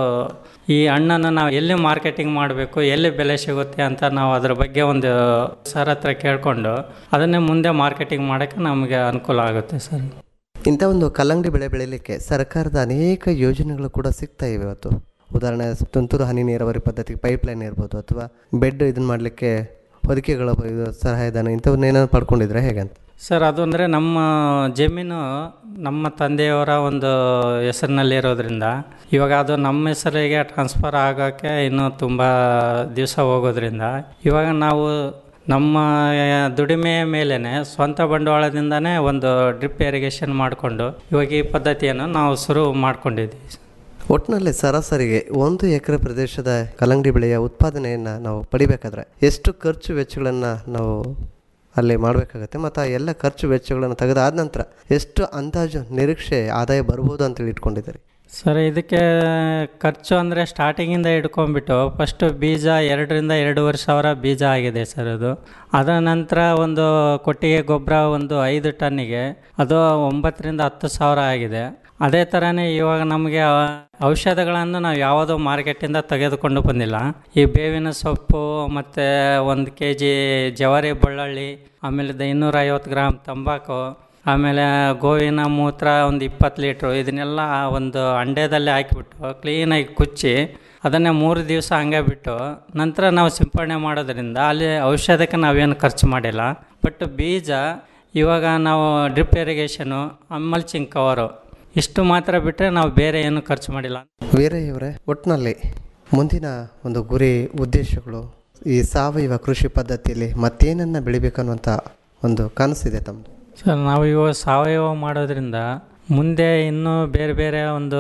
ಈ ಹಣ್ಣನ್ನು ನಾವು ಎಲ್ಲಿ ಮಾರ್ಕೆಟಿಂಗ್ ಮಾಡಬೇಕು ಎಲ್ಲಿ ಬೆಲೆ ಸಿಗುತ್ತೆ ಅಂತ ನಾವು ಅದ್ರ ಬಗ್ಗೆ ಒಂದು ಸರ್ ಹತ್ರ ಕೇಳಿಕೊಂಡು ಅದನ್ನೇ ಮುಂದೆ ಮಾರ್ಕೆಟಿಂಗ್ ಮಾಡೋಕ್ಕೆ ನಮಗೆ ಅನುಕೂಲ ಆಗುತ್ತೆ ಸರ್ ಇಂಥ ಒಂದು ಕಲ್ಲಂಗಡಿ ಬೆಳೆ ಬೆಳೀಲಿಕ್ಕೆ ಸರ್ಕಾರದ ಅನೇಕ ಯೋಜನೆಗಳು ಕೂಡ ಸಿಗ್ತಾ ಇವೆ ಇವತ್ತು ಉದಾಹರಣೆ ತುಂತುರು ಹನಿ ನೀರಾವರಿ ಪದ್ಧತಿ ಪೈಪ್ಲೈನ್ ಇರ್ಬೋದು ಅಥವಾ ಬೆಡ್ ಇದನ್ನು ಮಾಡಲಿಕ್ಕೆ ಹೊದಿಕೆಗಳ ಇದು ಸಹಾಯಧನ ಇಂಥವನ್ನೇನಾದ್ರು ಪಡ್ಕೊಂಡಿದ್ರೆ ಹೇಗೆ ಅಂತ ಸರ್ ಅದು ಅಂದರೆ ನಮ್ಮ ಜಮೀನು ನಮ್ಮ ತಂದೆಯವರ ಒಂದು ಹೆಸರಿನಲ್ಲಿ ಇರೋದ್ರಿಂದ ಇವಾಗ ಅದು ನಮ್ಮ ಹೆಸರಿಗೆ ಟ್ರಾನ್ಸ್ಫರ್ ಆಗೋಕ್ಕೆ ಇನ್ನೂ ತುಂಬ ದಿವಸ ಹೋಗೋದ್ರಿಂದ ಇವಾಗ ನಾವು ನಮ್ಮ ದುಡಿಮೆಯ ಮೇಲೇ ಸ್ವಂತ ಬಂಡವಾಳದಿಂದನೇ ಒಂದು ಡ್ರಿಪ್ ಇರಿಗೇಷನ್ ಮಾಡಿಕೊಂಡು ಇವಾಗ ಈ ಪದ್ಧತಿಯನ್ನು ನಾವು ಶುರು ಮಾಡ್ಕೊಂಡಿದ್ದೀವಿ ಒಟ್ಟಿನಲ್ಲಿ ಸರಾಸರಿಗೆ ಒಂದು ಎಕರೆ ಪ್ರದೇಶದ ಕಲ್ಲಂಗಡಿ ಬೆಳೆಯ ಉತ್ಪಾದನೆಯನ್ನು ನಾವು ಪಡಿಬೇಕಾದ್ರೆ ಎಷ್ಟು ಖರ್ಚು ವೆಚ್ಚಗಳನ್ನು ನಾವು ಅಲ್ಲಿ ಮಾಡಬೇಕಾಗತ್ತೆ ಮತ್ತು ಆ ಎಲ್ಲ ಖರ್ಚು ವೆಚ್ಚಗಳನ್ನು ತೆಗೆದಾದ ನಂತರ ಎಷ್ಟು ಅಂದಾಜು ನಿರೀಕ್ಷೆ ಆದಾಯ ಬರ್ಬೋದು ಅಂತೇಳಿ ಇಟ್ಕೊಂಡಿದ್ದೀರಿ ಸರ್ ಇದಕ್ಕೆ ಖರ್ಚು ಅಂದರೆ ಸ್ಟಾರ್ಟಿಂಗಿಂದ ಹಿಡ್ಕೊಂಡ್ಬಿಟ್ಟು ಫಸ್ಟು ಬೀಜ ಎರಡರಿಂದ ಎರಡೂವರೆ ಸಾವಿರ ಬೀಜ ಆಗಿದೆ ಸರ್ ಅದು ಅದರ ನಂತರ ಒಂದು ಕೊಟ್ಟಿಗೆ ಗೊಬ್ಬರ ಒಂದು ಐದು ಟನ್ನಿಗೆ ಅದು ಒಂಬತ್ತರಿಂದ ಹತ್ತು ಸಾವಿರ ಆಗಿದೆ ಅದೇ ಥರನೇ ಇವಾಗ ನಮಗೆ ಔಷಧಗಳನ್ನು ನಾವು ಯಾವುದೋ ಮಾರ್ಕೆಟಿಂದ ತೆಗೆದುಕೊಂಡು ಬಂದಿಲ್ಲ ಈ ಬೇವಿನ ಸೊಪ್ಪು ಮತ್ತು ಒಂದು ಕೆ ಜಿ ಜವಾರಿ ಬೆಳ್ಳುಳ್ಳಿ ಆಮೇಲೆ ಇನ್ನೂರ ಐವತ್ತು ಗ್ರಾಮ್ ತಂಬಾಕು ಆಮೇಲೆ ಗೋವಿನ ಮೂತ್ರ ಒಂದು ಇಪ್ಪತ್ತು ಲೀಟ್ರು ಇದನ್ನೆಲ್ಲ ಒಂದು ಅಂಡ್ಯದಲ್ಲಿ ಹಾಕಿಬಿಟ್ಟು ಕ್ಲೀನಾಗಿ ಕುಚ್ಚಿ ಅದನ್ನೇ ಮೂರು ದಿವಸ ಹಂಗೆ ಬಿಟ್ಟು ನಂತರ ನಾವು ಸಿಂಪಡಣೆ ಮಾಡೋದ್ರಿಂದ ಅಲ್ಲಿ ಔಷಧಕ್ಕೆ ನಾವೇನು ಖರ್ಚು ಮಾಡಿಲ್ಲ ಬಟ್ ಬೀಜ ಇವಾಗ ನಾವು ಡ್ರಿಪ್ ಇರಿಗೇಷನು ಮಲ್ಚಿಂಗ್ ಕವರು ಇಷ್ಟು ಮಾತ್ರ ಬಿಟ್ಟರೆ ನಾವು ಬೇರೆ ಏನು ಖರ್ಚು ಮಾಡಿಲ್ಲ ವೀರಯ್ಯವರೇ ಒಟ್ಟಿನಲ್ಲಿ ಮುಂದಿನ ಒಂದು ಗುರಿ ಉದ್ದೇಶಗಳು ಈ ಸಾವಯವ ಕೃಷಿ ಪದ್ಧತಿಯಲ್ಲಿ ಮತ್ತೇನನ್ನು ಬೆಳಿಬೇಕನ್ನುವಂಥ ಒಂದು ಕನಸಿದೆ ತಮ್ಮದು ಸರ್ ನಾವು ಇವಾಗ ಸಾವಯವ ಮಾಡೋದ್ರಿಂದ ಮುಂದೆ ಇನ್ನೂ ಬೇರೆ ಬೇರೆ ಒಂದು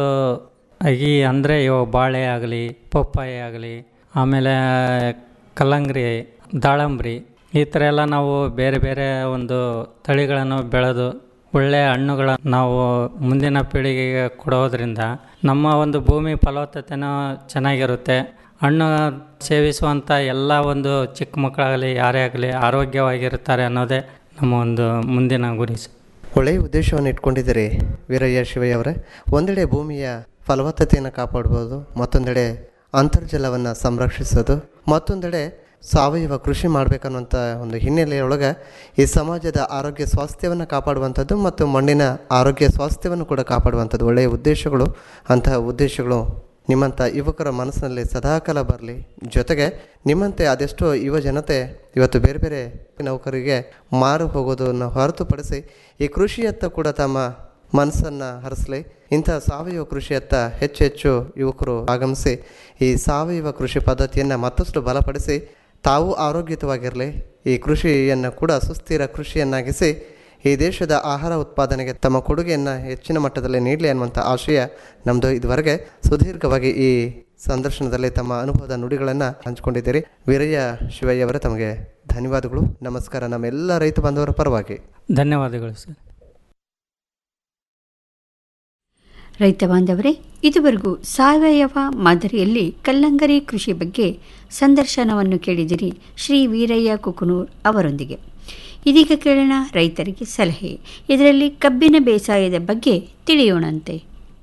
ಈ ಅಂದರೆ ಇವಾಗ ಬಾಳೆ ಆಗಲಿ ಪಪ್ಪಾಯಿ ಆಗಲಿ ಆಮೇಲೆ ಕಲ್ಲಂಗರಿ ದಾಳಂಬ್ರಿ ಈ ಥರ ಎಲ್ಲ ನಾವು ಬೇರೆ ಬೇರೆ ಒಂದು ತಳಿಗಳನ್ನು ಬೆಳೆದು ಒಳ್ಳೆಯ ಹಣ್ಣುಗಳನ್ನು ನಾವು ಮುಂದಿನ ಪೀಳಿಗೆಗೆ ಕೊಡೋದ್ರಿಂದ ನಮ್ಮ ಒಂದು ಭೂಮಿ ಫಲವತ್ತತೆನೂ ಚೆನ್ನಾಗಿರುತ್ತೆ ಹಣ್ಣು ಸೇವಿಸುವಂಥ ಎಲ್ಲ ಒಂದು ಚಿಕ್ಕ ಮಕ್ಕಳಾಗಲಿ ಯಾರೇ ಆಗಲಿ ಆರೋಗ್ಯವಾಗಿರುತ್ತಾರೆ ಅನ್ನೋದೇ ನಮ್ಮ ಒಂದು ಮುಂದಿನ ಗುರಿ ಸರ್ ಒಳ್ಳೆಯ ಉದ್ದೇಶವನ್ನು ಇಟ್ಕೊಂಡಿದ್ದೀರಿ ವೀರಯ್ಯ ಶಿವಯ್ಯ ಅವರೇ ಒಂದೆಡೆ ಭೂಮಿಯ ಫಲವತ್ತತೆಯನ್ನು ಕಾಪಾಡ್ಬೋದು ಮತ್ತೊಂದೆಡೆ ಅಂತರ್ಜಲವನ್ನು ಸಂರಕ್ಷಿಸೋದು ಮತ್ತೊಂದೆಡೆ ಸಾವಯವ ಕೃಷಿ ಮಾಡಬೇಕನ್ನುವಂಥ ಒಂದು ಹಿನ್ನೆಲೆಯೊಳಗೆ ಈ ಸಮಾಜದ ಆರೋಗ್ಯ ಸ್ವಾಸ್ಥ್ಯವನ್ನು ಕಾಪಾಡುವಂಥದ್ದು ಮತ್ತು ಮಣ್ಣಿನ ಆರೋಗ್ಯ ಸ್ವಾಸ್ಥ್ಯವನ್ನು ಕೂಡ ಕಾಪಾಡುವಂಥದ್ದು ಒಳ್ಳೆಯ ಉದ್ದೇಶಗಳು ಅಂತಹ ಉದ್ದೇಶಗಳು ನಿಮ್ಮಂಥ ಯುವಕರ ಮನಸ್ಸಿನಲ್ಲಿ ಸದಾಕಾಲ ಬರಲಿ ಜೊತೆಗೆ ನಿಮ್ಮಂತೆ ಅದೆಷ್ಟೋ ಯುವ ಜನತೆ ಇವತ್ತು ಬೇರೆ ಬೇರೆ ನೌಕರಿಗೆ ಮಾರು ಹೋಗೋದನ್ನು ಹೊರತುಪಡಿಸಿ ಈ ಕೃಷಿಯತ್ತ ಕೂಡ ತಮ್ಮ ಮನಸ್ಸನ್ನು ಹರಿಸಲಿ ಇಂಥ ಸಾವಯವ ಕೃಷಿಯತ್ತ ಹೆಚ್ಚು ಹೆಚ್ಚು ಯುವಕರು ಆಗಮಿಸಿ ಈ ಸಾವಯವ ಕೃಷಿ ಪದ್ಧತಿಯನ್ನು ಮತ್ತಷ್ಟು ಬಲಪಡಿಸಿ ತಾವು ಆರೋಗ್ಯಯುತವಾಗಿರಲಿ ಈ ಕೃಷಿಯನ್ನು ಕೂಡ ಸುಸ್ಥಿರ ಕೃಷಿಯನ್ನಾಗಿಸಿ ಈ ದೇಶದ ಆಹಾರ ಉತ್ಪಾದನೆಗೆ ತಮ್ಮ ಕೊಡುಗೆಯನ್ನು ಹೆಚ್ಚಿನ ಮಟ್ಟದಲ್ಲಿ ನೀಡಲಿ ಅನ್ನುವಂಥ ಆಶಯ ನಮ್ಮದು ಇದುವರೆಗೆ ಸುದೀರ್ಘವಾಗಿ ಈ ಸಂದರ್ಶನದಲ್ಲಿ ತಮ್ಮ ಅನುಭವದ ನುಡಿಗಳನ್ನು ಹಂಚಿಕೊಂಡಿದ್ದೀರಿ ವೀರಯ್ಯ ಶಿವಯ್ಯ ಅವರೇ ತಮಗೆ ಧನ್ಯವಾದಗಳು ನಮಸ್ಕಾರ ನಮ್ಮೆಲ್ಲ ರೈತ ಬಾಂಧವರ ಪರವಾಗಿ ಧನ್ಯವಾದಗಳು ಸರ್ ರೈತ ಬಾಂಧವರೇ ಇದುವರೆಗೂ ಸಾವಯವ ಮಾದರಿಯಲ್ಲಿ ಕಲ್ಲಂಗರಿ ಕೃಷಿ ಬಗ್ಗೆ ಸಂದರ್ಶನವನ್ನು ಕೇಳಿದಿರಿ ಶ್ರೀ ವೀರಯ್ಯ ಕುಕನೂರ್ ಅವರೊಂದಿಗೆ ಇದೀಗ ಕೇಳೋಣ ರೈತರಿಗೆ ಸಲಹೆ ಇದರಲ್ಲಿ ಕಬ್ಬಿನ ಬೇಸಾಯದ ಬಗ್ಗೆ ತಿಳಿಯೋಣಂತೆ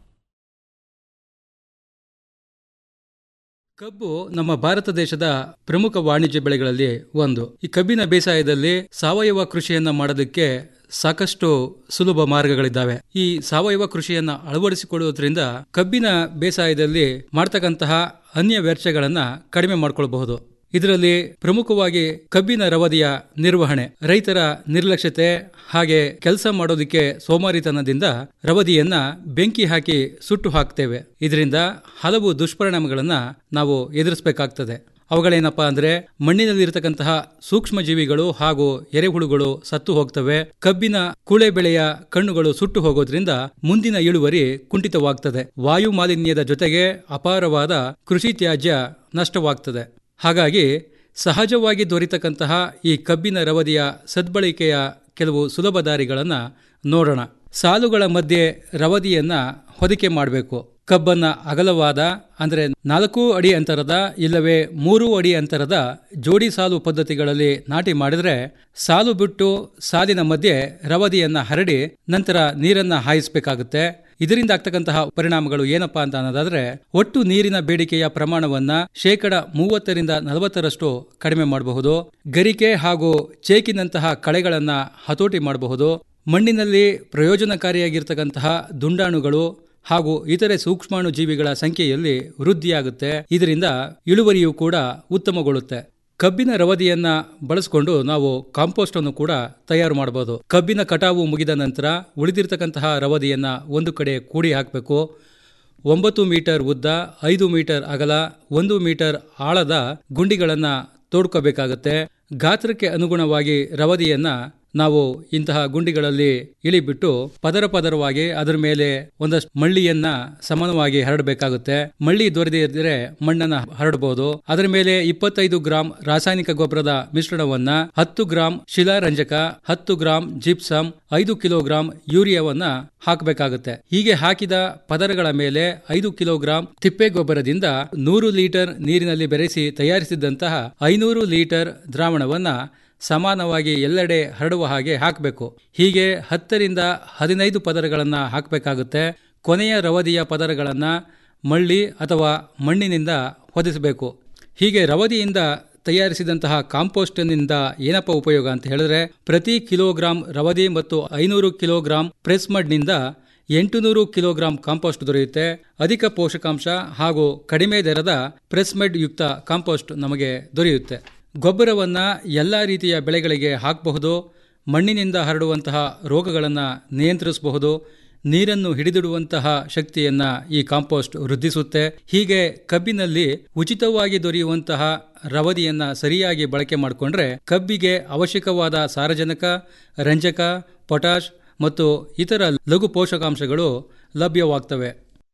ಕಬ್ಬು ನಮ್ಮ ಭಾರತ ದೇಶದ ಪ್ರಮುಖ ವಾಣಿಜ್ಯ ಬೆಳೆಗಳಲ್ಲಿ ಒಂದು ಈ ಕಬ್ಬಿನ ಬೇಸಾಯದಲ್ಲಿ ಸಾವಯವ ಕೃಷಿಯನ್ನ ಮಾಡೋದಕ್ಕೆ ಸಾಕಷ್ಟು ಸುಲಭ ಮಾರ್ಗಗಳಿದ್ದಾವೆ ಈ ಸಾವಯವ ಕೃಷಿಯನ್ನ ಅಳವಡಿಸಿಕೊಳ್ಳುವುದರಿಂದ ಕಬ್ಬಿನ ಬೇಸಾಯದಲ್ಲಿ ಮಾಡ್ತಕ್ಕಂತಹ ಅನ್ಯ ವೆಚ್ಚಗಳನ್ನ ಕಡಿಮೆ ಮಾಡಿಕೊಳ್ಳಬಹುದು ಇದರಲ್ಲಿ ಪ್ರಮುಖವಾಗಿ ಕಬ್ಬಿನ ರವದಿಯ ನಿರ್ವಹಣೆ ರೈತರ ನಿರ್ಲಕ್ಷ್ಯತೆ ಹಾಗೆ ಕೆಲಸ ಮಾಡೋದಕ್ಕೆ ಸೋಮಾರಿತನದಿಂದ ರವದಿಯನ್ನ ಬೆಂಕಿ ಹಾಕಿ ಸುಟ್ಟು ಹಾಕ್ತೇವೆ ಇದರಿಂದ ಹಲವು ದುಷ್ಪರಿಣಾಮಗಳನ್ನ ನಾವು ಎದುರಿಸಬೇಕಾಗ್ತದೆ ಅವುಗಳೇನಪ್ಪಾ ಅಂದ್ರೆ ಮಣ್ಣಿನಲ್ಲಿರತಕ್ಕಂತಹ ಸೂಕ್ಷ್ಮ ಜೀವಿಗಳು ಹಾಗೂ ಎರೆಹುಳುಗಳು ಸತ್ತು ಹೋಗ್ತವೆ ಕಬ್ಬಿನ ಕೂಳೆ ಬೆಳೆಯ ಕಣ್ಣುಗಳು ಸುಟ್ಟು ಹೋಗೋದ್ರಿಂದ ಮುಂದಿನ ಇಳುವರಿ ಕುಂಠಿತವಾಗ್ತದೆ ವಾಯು ಮಾಲಿನ್ಯದ ಜೊತೆಗೆ ಅಪಾರವಾದ ಕೃಷಿ ತ್ಯಾಜ್ಯ ನಷ್ಟವಾಗ್ತದೆ ಹಾಗಾಗಿ ಸಹಜವಾಗಿ ದೊರೆತಕ್ಕಂತಹ ಈ ಕಬ್ಬಿನ ರವದಿಯ ಸದ್ಬಳಕೆಯ ಕೆಲವು ಸುಲಭ ದಾರಿಗಳನ್ನು ನೋಡೋಣ ಸಾಲುಗಳ ಮಧ್ಯೆ ರವದಿಯನ್ನ ಹೊದಿಕೆ ಮಾಡಬೇಕು ಕಬ್ಬನ್ನ ಅಗಲವಾದ ಅಂದರೆ ನಾಲ್ಕು ಅಡಿ ಅಂತರದ ಇಲ್ಲವೇ ಮೂರು ಅಡಿ ಅಂತರದ ಜೋಡಿ ಸಾಲು ಪದ್ಧತಿಗಳಲ್ಲಿ ನಾಟಿ ಮಾಡಿದ್ರೆ ಸಾಲು ಬಿಟ್ಟು ಸಾಲಿನ ಮಧ್ಯೆ ರವದಿಯನ್ನ ಹರಡಿ ನಂತರ ನೀರನ್ನ ಹಾಯಿಸಬೇಕಾಗುತ್ತೆ ಇದರಿಂದ ಆಗ್ತಕ್ಕಂತಹ ಪರಿಣಾಮಗಳು ಏನಪ್ಪಾ ಅಂತ ಅನ್ನೋದಾದ್ರೆ ಒಟ್ಟು ನೀರಿನ ಬೇಡಿಕೆಯ ಪ್ರಮಾಣವನ್ನ ಶೇಕಡ ಮೂವತ್ತರಿಂದ ನಲವತ್ತರಷ್ಟು ಕಡಿಮೆ ಮಾಡಬಹುದು ಗರಿಕೆ ಹಾಗೂ ಚೇಕಿನಂತಹ ಕಳೆಗಳನ್ನ ಹತೋಟಿ ಮಾಡಬಹುದು ಮಣ್ಣಿನಲ್ಲಿ ಪ್ರಯೋಜನಕಾರಿಯಾಗಿರ್ತಕ್ಕಂತಹ ದುಂಡಾಣುಗಳು ಹಾಗೂ ಇತರೆ ಸೂಕ್ಷ್ಮಾಣು ಜೀವಿಗಳ ಸಂಖ್ಯೆಯಲ್ಲಿ ವೃದ್ಧಿಯಾಗುತ್ತೆ ಇದರಿಂದ ಇಳುವರಿಯೂ ಕೂಡ ಉತ್ತಮಗೊಳ್ಳುತ್ತೆ ಕಬ್ಬಿನ ರವದಿಯನ್ನ ಬಳಸಿಕೊಂಡು ನಾವು ಕಾಂಪೋಸ್ಟ್ ಅನ್ನು ಕೂಡ ತಯಾರು ಮಾಡಬಹುದು ಕಬ್ಬಿನ ಕಟಾವು ಮುಗಿದ ನಂತರ ಉಳಿದಿರ್ತಕ್ಕಂತಹ ರವದಿಯನ್ನ ಒಂದು ಕಡೆ ಕೂಡಿ ಹಾಕಬೇಕು ಒಂಬತ್ತು ಮೀಟರ್ ಉದ್ದ ಐದು ಮೀಟರ್ ಅಗಲ ಒಂದು ಮೀಟರ್ ಆಳದ ಗುಂಡಿಗಳನ್ನ ತೋಡ್ಕೋಬೇಕಾಗತ್ತೆ ಗಾತ್ರಕ್ಕೆ ಅನುಗುಣವಾಗಿ ರವದಿಯನ್ನ ನಾವು ಇಂತಹ ಗುಂಡಿಗಳಲ್ಲಿ ಇಳಿಬಿಟ್ಟು ಪದರ ಪದರವಾಗಿ ಅದರ ಮೇಲೆ ಒಂದಷ್ಟು ಮಳ್ಳಿಯನ್ನ ಸಮಾನವಾಗಿ ಹರಡಬೇಕಾಗುತ್ತೆ ಮಳ್ಳಿ ದೊರೆದೇ ಇದ್ದರೆ ಮಣ್ಣನ್ನ ಹರಡಬಹುದು ಅದರ ಮೇಲೆ ಇಪ್ಪತ್ತೈದು ಗ್ರಾಂ ರಾಸಾಯನಿಕ ಗೊಬ್ಬರದ ಮಿಶ್ರಣವನ್ನ ಹತ್ತು ಗ್ರಾಂ ಶಿಲಾರಂಜಕ ಹತ್ತು ಗ್ರಾಂ ಜಿಪ್ಸಮ್ ಐದು ಕಿಲೋಗ್ರಾಂ ಯೂರಿಯಾವನ್ನ ಹಾಕಬೇಕಾಗುತ್ತೆ ಹೀಗೆ ಹಾಕಿದ ಪದರಗಳ ಮೇಲೆ ಐದು ಕಿಲೋಗ್ರಾಂ ತಿಪ್ಪೆ ಗೊಬ್ಬರದಿಂದ ನೂರು ಲೀಟರ್ ನೀರಿನಲ್ಲಿ ಬೆರೆಸಿ ತಯಾರಿಸಿದಂತಹ ಐನೂರು ಲೀಟರ್ ದ್ರಾವಣವನ್ನ ಸಮಾನವಾಗಿ ಎಲ್ಲೆಡೆ ಹರಡುವ ಹಾಗೆ ಹಾಕಬೇಕು ಹೀಗೆ ಹತ್ತರಿಂದ ಹದಿನೈದು ಪದರಗಳನ್ನು ಹಾಕಬೇಕಾಗುತ್ತೆ ಕೊನೆಯ ರವದಿಯ ಪದರಗಳನ್ನು ಮಳ್ಳಿ ಅಥವಾ ಮಣ್ಣಿನಿಂದ ಹೊದಿಸಬೇಕು ಹೀಗೆ ರವದಿಯಿಂದ ತಯಾರಿಸಿದಂತಹ ಕಾಂಪೋಸ್ಟ್ನಿಂದ ಏನಪ್ಪ ಉಪಯೋಗ ಅಂತ ಹೇಳಿದ್ರೆ ಪ್ರತಿ ಕಿಲೋಗ್ರಾಂ ರವದಿ ಮತ್ತು ಐನೂರು ಕಿಲೋಗ್ರಾಂ ಪ್ರೆಸ್ ಮಡ್ನಿಂದ ಎಂಟುನೂರು ಕಿಲೋಗ್ರಾಂ ಕಾಂಪೋಸ್ಟ್ ದೊರೆಯುತ್ತೆ ಅಧಿಕ ಪೋಷಕಾಂಶ ಹಾಗೂ ಕಡಿಮೆ ದರದ ಪ್ರೆಸ್ಮೆಡ್ ಯುಕ್ತ ಕಾಂಪೋಸ್ಟ್ ನಮಗೆ ದೊರೆಯುತ್ತೆ ಗೊಬ್ಬರವನ್ನ ಎಲ್ಲ ರೀತಿಯ ಬೆಳೆಗಳಿಗೆ ಹಾಕಬಹುದು ಮಣ್ಣಿನಿಂದ ಹರಡುವಂತಹ ರೋಗಗಳನ್ನು ನಿಯಂತ್ರಿಸಬಹುದು ನೀರನ್ನು ಹಿಡಿದಿಡುವಂತಹ ಶಕ್ತಿಯನ್ನ ಈ ಕಾಂಪೋಸ್ಟ್ ವೃದ್ಧಿಸುತ್ತೆ ಹೀಗೆ ಕಬ್ಬಿನಲ್ಲಿ ಉಚಿತವಾಗಿ ದೊರೆಯುವಂತಹ ರವದಿಯನ್ನ ಸರಿಯಾಗಿ ಬಳಕೆ ಮಾಡಿಕೊಂಡ್ರೆ ಕಬ್ಬಿಗೆ ಅವಶ್ಯಕವಾದ ಸಾರಜನಕ ರಂಜಕ ಪೊಟಾಷ್ ಮತ್ತು ಇತರ ಲಘು ಪೋಷಕಾಂಶಗಳು ಲಭ್ಯವಾಗ್ತವೆ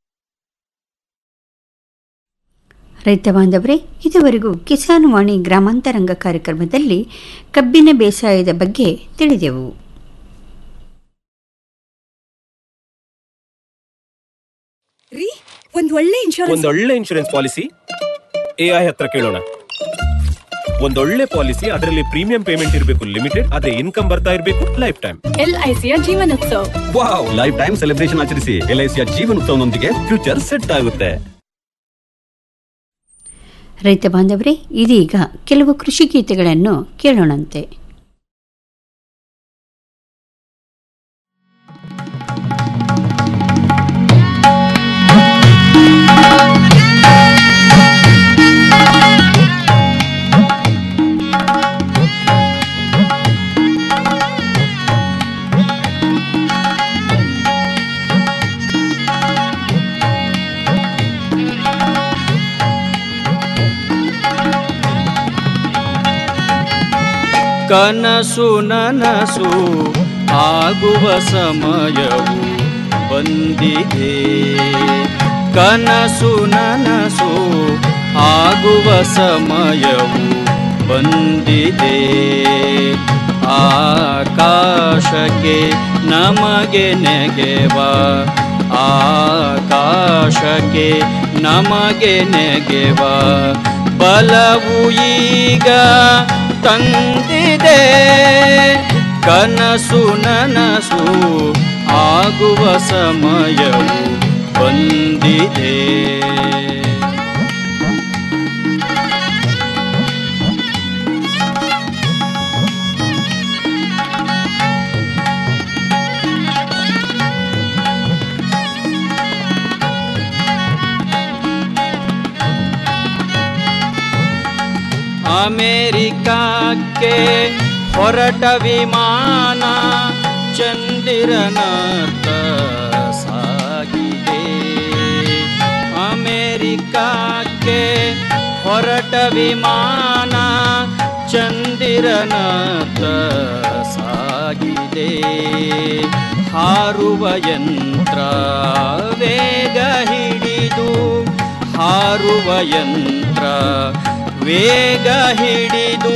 ರೈತ ಬಾಂಧವರೇ ಇದುವರೆಗೂ ಕಿಸಾನ್ ವಾಣಿ ಗ್ರಾಮಾಂತರಂಗ ಕಾರ್ಯಕ್ರಮದಲ್ಲಿ ಕಬ್ಬಿನ ಬೇಸಾಯದ ಬಗ್ಗೆ ತಿಳಿದೆವು ರೀ ಒಂದ್ ಒಳ್ಳೆ ಇನ್ಶೂರೆನ್ಸ್ ಒಂದೊಳ್ಳೆ ಇನ್ಶೂರೆನ್ಸ್ ಪಾಲಿಸಿ ಎಐ ಹತ್ರ ಕೇಳೋಣ ಒಂದೊಳ್ಳೆ ಪಾಲಿಸಿ ಅದರಲ್ಲಿ ಪ್ರೀಮಿಯಂ ಪೇಮೆಂಟ್ ಇರಬೇಕು ಲಿಮಿಟೆಡ್ ಅದೇ ಇನ್ಕಮ್ ಬರ್ತಾ ಇರಬೇಕು ಲೈಫ್ ಟೈಮ್ ಎಲ್ ಐ ಸಿಯ Jeevan Utsav wow life time celebration ಆಚರಿಸಿ ಎಲ್ ಐ ಸಿಯ ಜೀವನೋತ್ಸವನೊಂದಿಗೆ ಫ್ಯೂಚರ್ ಸೆಟ್ ಆಗುತ್ತೆ ರೈತ ಬಾಂಧವರೇ ಇದೀಗ ಕೆಲವು ಕೃಷಿ ಗೀತೆಗಳನ್ನು ಕೇಳೋಣಂತೆ ಕನಸು ನನಸು ಆಗುವ ಸಮಯವು ಬಂದಿದೆ ಕನಸು ನನಸು ಆಗುವ ಸಮಯವು ಬಂದಿದೆ ಆಕಾಶಕ್ಕೆ ನಮಗೆ ನೆಗೆವ ಆಕಾಶಕ್ಕೆ ನಮಗೆ ನೆಗೆವ ಬಲವು ಈಗ ತಂದಿದೆ ಕನಸು ನನಸು ಆಗುವ ಸಮಯವು ಬಂದಿದೆ ಅಮೇರಿಕಕ್ಕೆ ಹೊರಟ ವಿಮಾನ ಚಂದಿರನತ್ತ ಸಾಗಿದೆ ಅಮೇರಿಕಕ್ಕೆ ಹೊರಟ ವಿಮಾನ ಚಂದಿರನತ್ತ ಸಾಗಿದೆ ಹಾರುವ ಯಂತ್ರ ವೇಗ ಹಿಡಿದು ಹಾರುವ ಯಂತ್ರ ವೇಗ ಹಿಡಿದು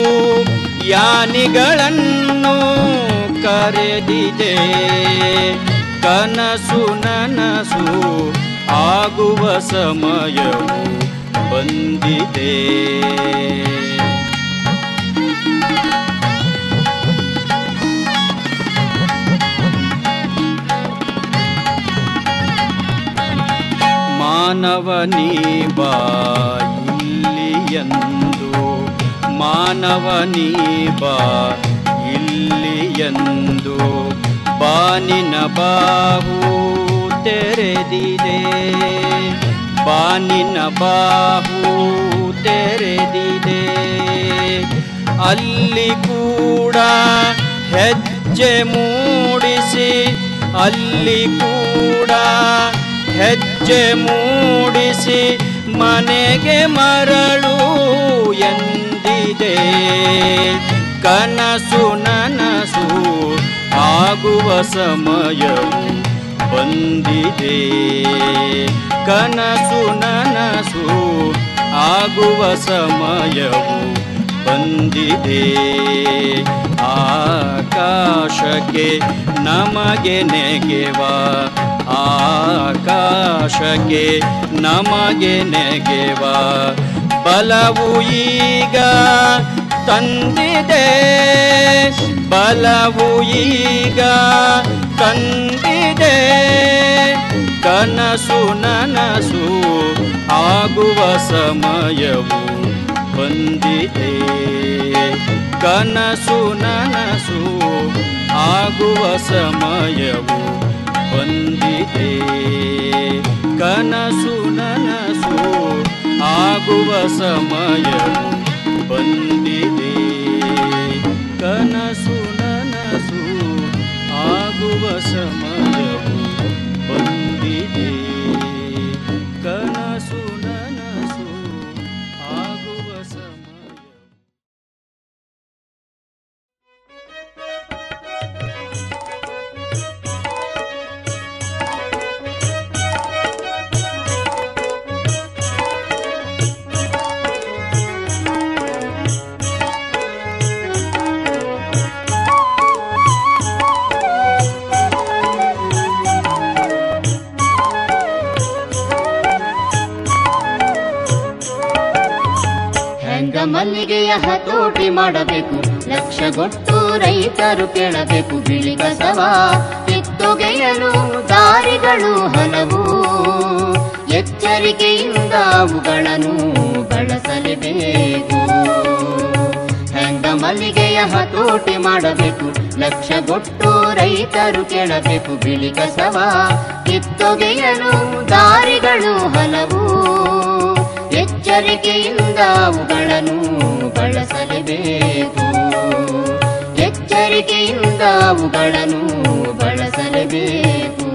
ಯಾನಿಗಳನ್ನು ಕರೆದಿದೆ ಕನಸು ನನಸು ಆಗುವ ಸಮಯವು ಬಂದಿದೆ ಮಾನವನೀ ಬಾ ಇಲ್ಲಿಯಂದು ಮಾನವನೀ ಬಾ ಇಲ್ಲಿಯಂದು ಬಾನಿನ ಬಾಹು ತೆರೆದಿದೆ ಬಾನಿನ ಬಾಹು ತೆರೆದಿದೆ ಅಲ್ಲಿ ಕೂಡ ಹೆಜ್ಜೆ ಮೂಡಿಸಿ ಅಲ್ಲಿ ಕೂಡ ಹೆಜ್ಜೆ ಮೂಡಿಸಿ ಮನೆಗೆ ಮರಳು ಎಂದಿದೆ ಕನಸು ನನಸು ಆಗುವ ಸಮಯವು ಬಂದಿದೆ ಕನಸು ನನಸು ಆಗುವ ಸಮಯವು ಬಂದಿದೆ ಆಕಾಶಕ್ಕೆ ನಮಗೆ ನೆಗೆವ ಆಕಾಶಕ್ಕೆ ನಮಗೆ ನೆಗೆವ ಬಲವು ಈಗ ತಂದಿದೆ ಬಲವು ಈಗ ತಂದಿದೆ ಕನಸು ನನಸು ಆಗುವ ಸಮಯವು ಬಂದಿದೆ ಕನಸು ನನಸು ಆಗುವ ಸಮಯವು ಬಂದಿದೆ ಕನಸು ನನಸು ಆಗುವ ಸಮಯವು ಬಂದಿದೆ ಕನಸು ನನಸು ಆಗುವ ಸಮಯವು ಬಂದಿದೆ ಕನಸು ನನಸು ಆಗುವ ಸಮಯ ಹೆಂಗ ಮಲ್ಲಿಗೆಯ ಹತೋಟಿ ಮಾಡಬೇಕು ಲಕ್ಷಗೊಟ್ಟು ರೈತರು ಕೇಳಬೇಕು ಬಿಳಿ ಕಸವ ಕಿತ್ತೊಗೆಯಲು ದಾರಿಗಳು ಹಲವು ಎಚ್ಚರಿಕೆಯಿಂದ ಅವುಗಳನ್ನು ಬಳಸಲೇಬೇಕು ಹೆಂಗ ಮಲ್ಲಿಗೆಯ ಹತೋಟಿ ಮಾಡಬೇಕು ಲಕ್ಷಗೊಟ್ಟು ರೈತರು ಕೇಳಬೇಕು ಬಿಳಿ ಕಸವ ಕಿತ್ತೊಗೆಯಲು ದಾರಿಗಳು ಹಲವು ಎಚ್ಚರಿಕೆಯಿಂದ ಅವುಗಳನ್ನು ಬಳಸಲೇಬೇಕು ಎಚ್ಚರಿಕೆಯಿಂದ ಅವುಗಳನ್ನು ಬಳಸಲೇಬೇಕು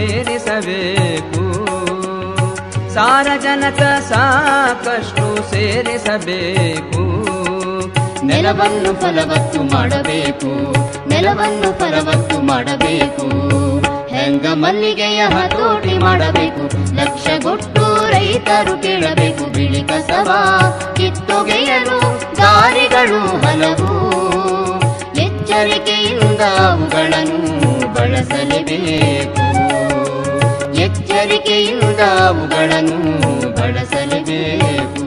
ಸೇರಿಸಬೇಕು ಸಾರಜನಕ ಸಾಕಷ್ಟು ಸೇರಿಸಬೇಕು ನೆಲವನ್ನು ಫಲವತ್ತು ಮಾಡಬೇಕು ನೆಲವನ್ನು ಫಲವತ್ತು ಮಾಡಬೇಕು ಹೆಂಗ ಮಲ್ಲಿಗೆಯ ಹತೋಟಿ ಮಾಡಬೇಕು ಲಕ್ಷಗೊಟ್ಟು ರೈತರು ಕೇಳಬೇಕು ಬಿಳಿ ಕಸವ ಕಿತ್ತೊಗೆಯಲು ದಾರಿಗಳು ಹಲವು ಎಚ್ಚರಿಕೆಯಿಂದ ಅವುಗಳನ್ನು ಬಳಸಲೇಬೇಕು ಎಚ್ಚರಿಕೆಯಿಂದ ಅವುಗಳನ್ನು ಬಳಸಲೇಬೇಕು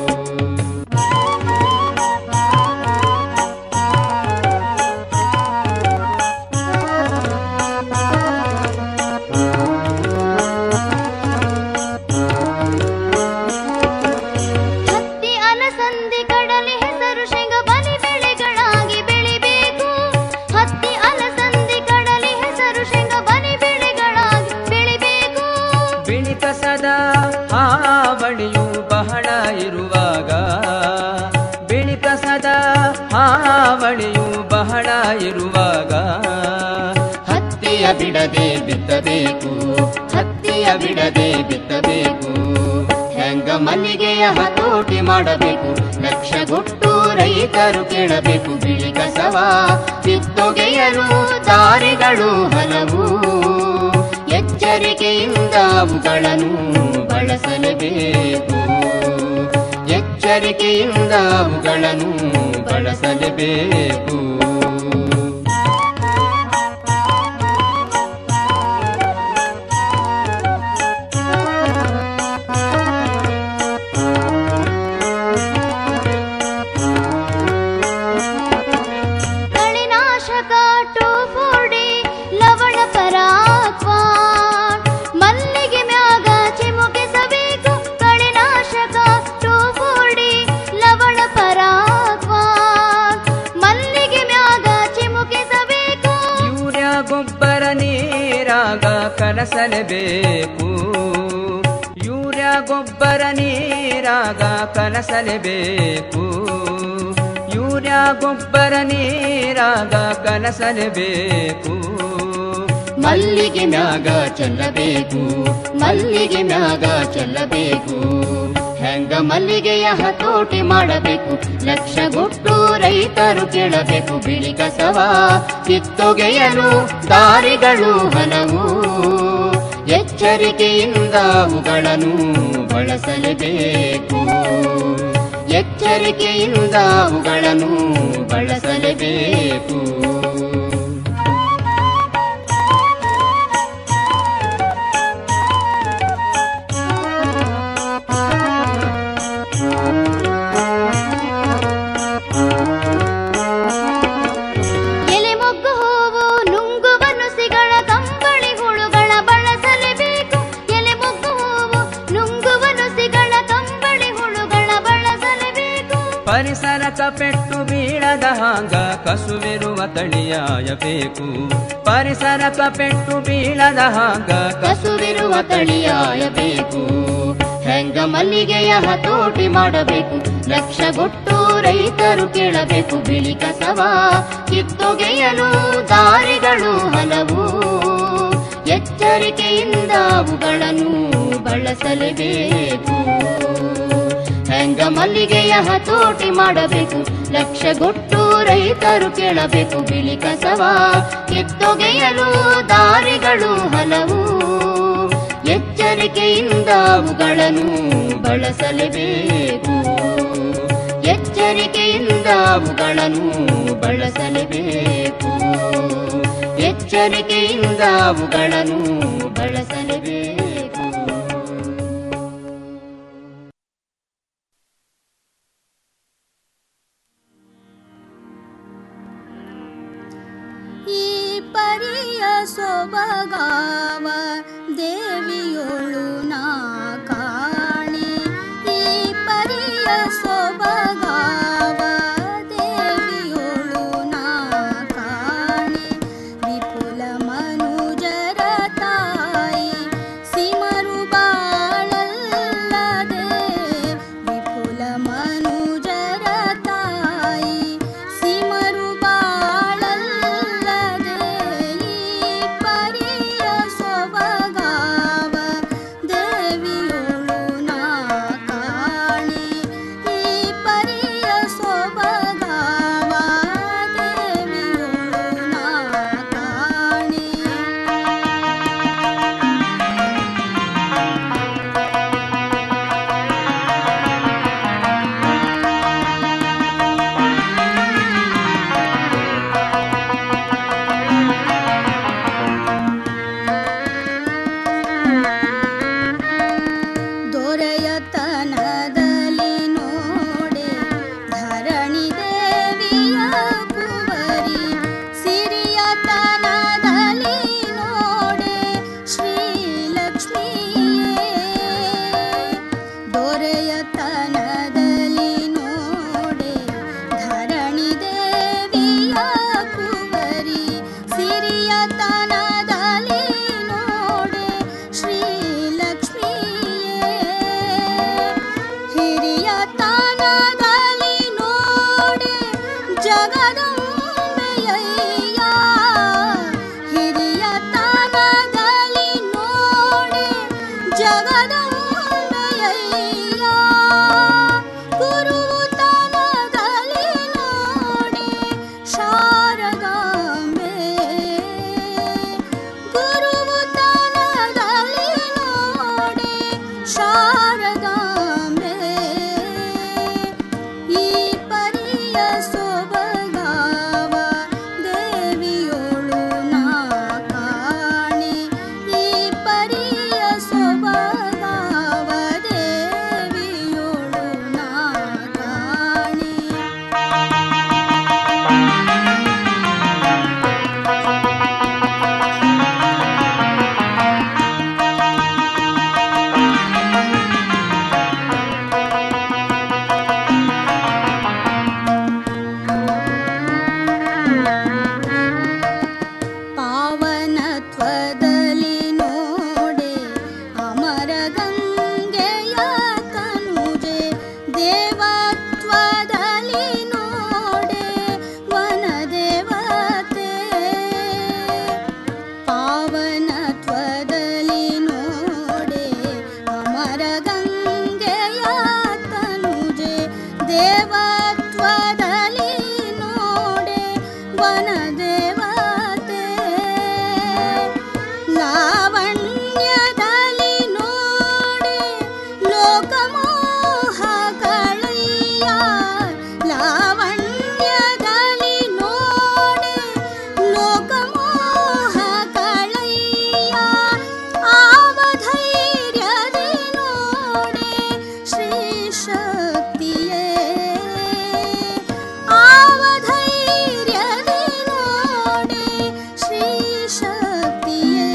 ಹತ್ತಿ ಅಲಸಂದಿ ಕಡಲೆ ಹೆಸರು ಶೇಂಗ ಬಲಿ ಬೆಳೆಗಳಾಗಿ ಬೆಳಿಬೇಕು ಹತ್ತಿ ಅಲಸಂದಿ ಕಡಲೆ ಹೆಸರು ಶೇಂಗ ಬಲಿ ಬೆಳೆಗಳಾಗಿ ಬೆಳಿಬೇಕು ಬಿಳಿ ಕಸದ ಹಾವಳಿಯು ಬಹಳ ಇರುವಾಗ ಬಿಳಿ ಕಸದ ಹಾವಳಿಯು ಬಹಳ ಇರುವಾಗ ಹತ್ತಿಯ ಬಿಡದೆ ಬಿತ್ತಬೇಕು ಹತ್ತಿಯ ಬಿಡದೆ ಬಿತ್ತಬೇಕು ಹೆಂಗ ಮಲ್ಲಿಗೆಯ ಹತೋಟಿ ಮಾಡಬೇಕು ಲಕ್ಷಗೊಟ್ಟು ರೈತರು ಕೇಳಬೇಕು ಬಿಳಿ ಕಸವ ಕಿತ್ತೊಗೆಯಲು ದಾರಿಗಳು ಹಲವು ಎಚ್ಚರಿಕೆಯಿಂದ ಅವುಗಳನ್ನು ಬಳಸಲೇಬೇಕು ಎಚ್ಚರಿಕೆಯಿಂದ ಅವುಗಳನ್ನು ಬಳಸಲೇಬೇಕು ಕಳೆನಾಶಕ ಟೋಫೋಡಿ ಲವಣ ಪರಾಕ್ವಾ ಮಲ್ಲಿಗೆ ಮ್ಯಾಗ ಚಿಮುಕಿಸಬೇಕು ಕಳೆನಾಶಕ ಟೋಫೋಡಿ ಲವಣ ಪರಾಕ್ವಾ ಮಲ್ಲಿಗೆ ಮ್ಯಾಗ ಚಿಮುಕಿಸಬೇಕು ಯೂರಿಯಾ ಗೊಬ್ಬರ ನೀರಾಗ ಕಲಸಲೇಬೇಕು ಯೂರಿಯಾ ಗೊಬ್ಬರ ನೀರಾಗ ಕಲಸಲೇಬೇಕು ಯೂರಿಯಾ ಗೊಬ್ಬರ ನೀರಾಗ ಕಲಸಲೇಬೇಕು ಮಲ್ಲಿಗೆ ಮ್ಯಾಗ ಚೆಲ್ಲಬೇಕು ಮಲ್ಲಿಗೆ ಮ್ಯಾಗ ಚೆಲ್ಲಬೇಕು ಹೆಂಗ ಮಲ್ಲಿಗೆಯ ಹತೋಟಿ ಮಾಡಬೇಕು ಲಕ್ಷಗೊಟ್ಟು ರೈತರು ಕೇಳಬೇಕು ಬಿಳಿ ಕಸವ ಕಿತ್ತೊಗೆಯಲು ದಾರಿಗಳು ಹಲವು ಎಚ್ಚರಿಕೆಯಿಂದ ಅವುಗಳನ್ನು ಬಳಸಲೇಬೇಕು ಎಚ್ಚರಿಕೆಯಿಂದ ಅವುಗಳನ್ನು ಬಳಸಲೇಬೇಕು ಎಲೆ ಮೊಗ್ಗು ಹೂವು ನುಂಗುವ ನುಸಿಗಳ ಕಂಬಳಿ ಹುಳುಗಳ ಬಳಸಲೇಬೇಕು ಎಲೆ ಮೊಗ್ಗು ಹೂವು ನುಂಗುವ ನುಸಿಗಳ ಕಂಬಳಿ ಹುಳುಗಳ ಬಳಸಲೇಬೇಕು ಪರಿಸರಕ ಪೆಟ್ಟು ಬೀಳದ ಹಾಂಗ ಕಸುವಿರುವ ತಳಿಯಾಯಬೇಕು ಪರಿಸರಕ ಪೆಟ್ಟು ಬೀಳದ ಹಾಂಗ ಕಸುವಿರುವ ತಳಿಯಾಯಬೇಕು ಹೆಂಗ ಮಲ್ಲಿಗೆಯ ಹತೋಟಿ ಮಾಡಬೇಕು ಲಕ್ಷಗೊಟ್ಟು ರೈತರು ಕೇಳಬೇಕು ಬಿಳಿ ಕಸವ ಕಿತ್ತೊಗೆಯಲು ದಾರಿಗಳು ಹಲವು ಎಚ್ಚರಿಕೆಯಿಂದ ಅವುಗಳನ್ನು ಬಳಸಲೇಬೇಕು ಹೆಂಗ ಮಲ್ಲಿಗೆಯ ಹತೋಟಿ ಮಾಡಬೇಕು ಲಕ್ಷಗೊಟ್ಟು ರೈತರು ಕೇಳಬೇಕು ಬಿಳಿ ಕಸವ ಕಿತ್ತೊಗೆಯಲು ದಾರಿಗಳು ಹಲವು ಎಚ್ಚರಿಕೆಯಿಂದ ಅವುಗಳನ್ನು ಬಳಸಲೇಬೇಕು ಎಚ್ಚರಿಕೆಯಿಂದ ಅವುಗಳನ್ನು ಬಳಸಲೇಬೇಕು ಎಚ್ಚರಿಕೆಯಿಂದ ಅವುಗಳನ್ನು ಬಳಸಲೇಬೇಕು ಈ ಪರಿಯ ಸೊಬಗಾವ ದೇವಿಯೊಳು ನಾ ಕಾಣೆ ಈ ಪರಿಯ ಸೊಬಗಾವ ದೇವಿಯೊಳು ನಾ ಕಾಣೆ ವಿಪುಲ ಮನುಜರ ತಾಯಿ ಸಿಮರು ಬಾಳಲ್ಲದೆ ವಿಪುಲ ಮನುಜರ ತಾಯಿ ಸಿಮರು ಬಾಳಲ್ಲದೆ ಈ ಪರಿಯ ಸೊಬಗ ಶಾರದಾಂಬೆ ಈ ಪರಿಯ ಸೊಬಗಾವ ದೇವಿಯೋಳು ನಾ ಕಾಣೆ ಈ ಪರಿಯ ಸೊಬಗಾವ ದೇವಿಯೋಳು ನಾ ಕಾಣೆ ಪಾವನತ್ವದಲ್ಲಿ ನೋಡೆ ಅಮರ ಗಂಗೆಯ ತನುಜೆ ದೇವತ್ವದಲ್ಲಿ ನೋಡೆ ವನದೇವತೆ ಪಾವನತ್ವದಲ್ಲಿ ನೋಡೆ ಅಮರ ಗಂಗೆಯ ತನುಜೆ ದೇವತ್ವದಲ್ಲಿ ನೋಡೆ ವನದೇವತೆ ಲಾವಣ್ಯದಲ್ಲಿ ನೋಡೆ ಲೋಕಮೋಹ ಕಳೆಯ ಲಾವಣ್ಯದಲ್ಲಿ ನೋಡೆ ಲೋಕಮೋಹ ಕಳೆಯ ಆವಧೈರ್ಯದಿ ನೋಡೆ ಶ್ರೀ ಶಕ್ತಿಯೇ ಆವಧೈರ್ಯದಿ ನೋಡೆ ಶ್ರೀ ಶಕ್ತಿಯೇ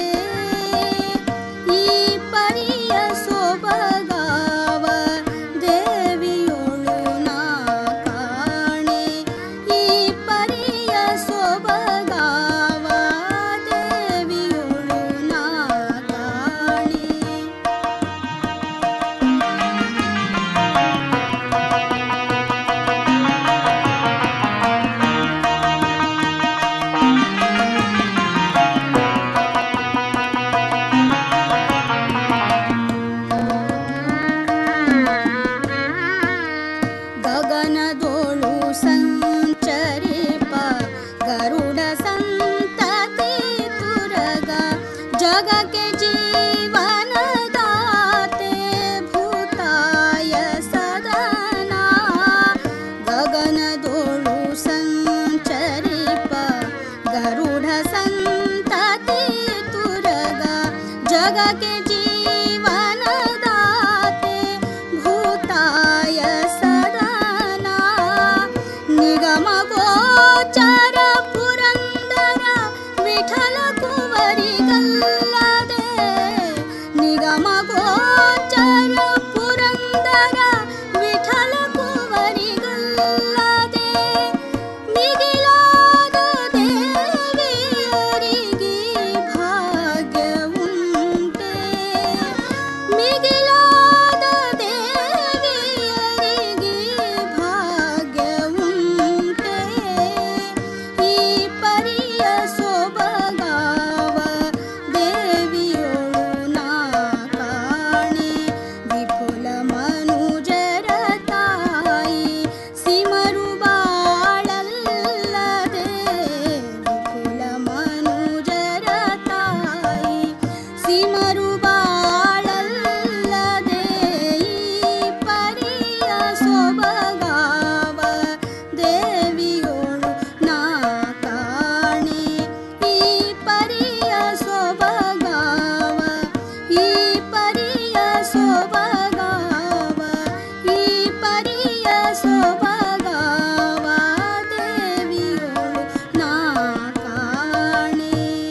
ಈ ಪರಿಯ ಸೊಬಗಾವ ದೇವಿಯೋಳು ನಾ ಕಾಣೆ ಈ ಪರಿಯ ಸೊಬಗಾವ ದೇವಿಯೋಳು ನಾ ಕಾಣೆ ಗಗನದೋಳು ಸಂಚರಿಪ ಗರುಡ ಸಂತತಿ ತುರಗ ಜಗಕ್ಕೆ ಜೀವನದಾತೆ ಭೂತಾಯ ಸದನ ಗಗನದೋಳು ಸಂಚರಿಪ ಗರುಡ ಸಂತತಿ ತುರಗ ಜಗಕ್ಕೆ ಜೀವನದಾತೆ ಭೂತಾಯ ಸದನ ನಿಗಮ ಗೋಚರ ಪುರಂದರ ವಿಠಲ ಕುವರಿಗಲ್ಲದೆ ನಿಗಮ ಗೋಚರ ಪುರಂದರ ವಿಠಲ ಕುವರಿಗಲ್ಲದೆ ಮಿಗಿಲಾದ ದೇವಿಯರಿಗೆ ಭಾಗ್ಯವುಂಟೆ ಮಿಗಿಲಾದ ದೇವಿಯರಿಗೆ ಭಾಗ್ಯವುಂಟೆ ಈ ಪರಿಯ ಸೊಬಗಾವ ದೇವಿಯೋಳು ನಾ ಕಾಣೆ ವಿಪುಲ ಮನುಜರ ತಾಯಿ ಸಿಮರು ಬಾಳಲ್ಲದೆ ವಿಪುಲ ಮನುಜರ ತಾಯಿ ಸಿಮರು ಬಾಳಲ್ಲದೆ ಈ ಪರಿಯ ಸೊಬಗಾವ ದೇವಿಯೋಳು ನಾ ಕಾಣೆ ಈ ಪರಿಯ ಸೊಬಗಾವ ಈ ಪರಿಯ ಸೊಬಗಾವ ಈ ಪರಿಯ ಸೊಬಗಾವ ದೇವಿಯೋಳು ನಾ ಕಾಣೆ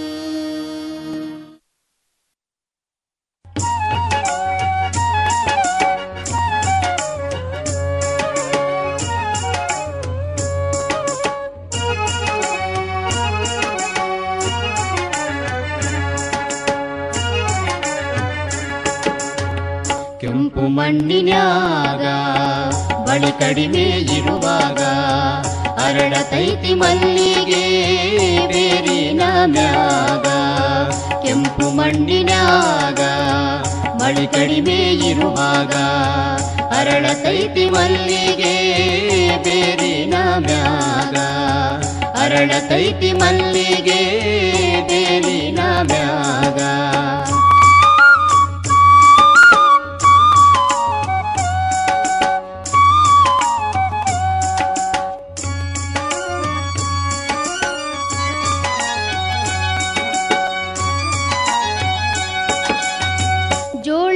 ಕೆಂಪು ಮಣ್ಣಿನ್ಯಾಗ ಬಳಿ ಕಡಿಮೆ ಇರುವಾಗ ಅರಳತೈತಿ ಮಲ್ಲಿಗೆ ಬೇರಿನ ಮ್ಯಾಗ ಕೆಂಪು ಮಣ್ಣಿನ್ಯಾಗ ಮಳಿ ಕಡಿಮೆ ಇರುವಾಗ ಅರಳತೈತಿ ಮಲ್ಲಿಗೆ ಬೇರಿನ ಮ್ಯಾಗ ಅರಳತೈತಿ ಮಲ್ಲಿಗೆ ಬೇರಿನ ಮ್ಯಾಗ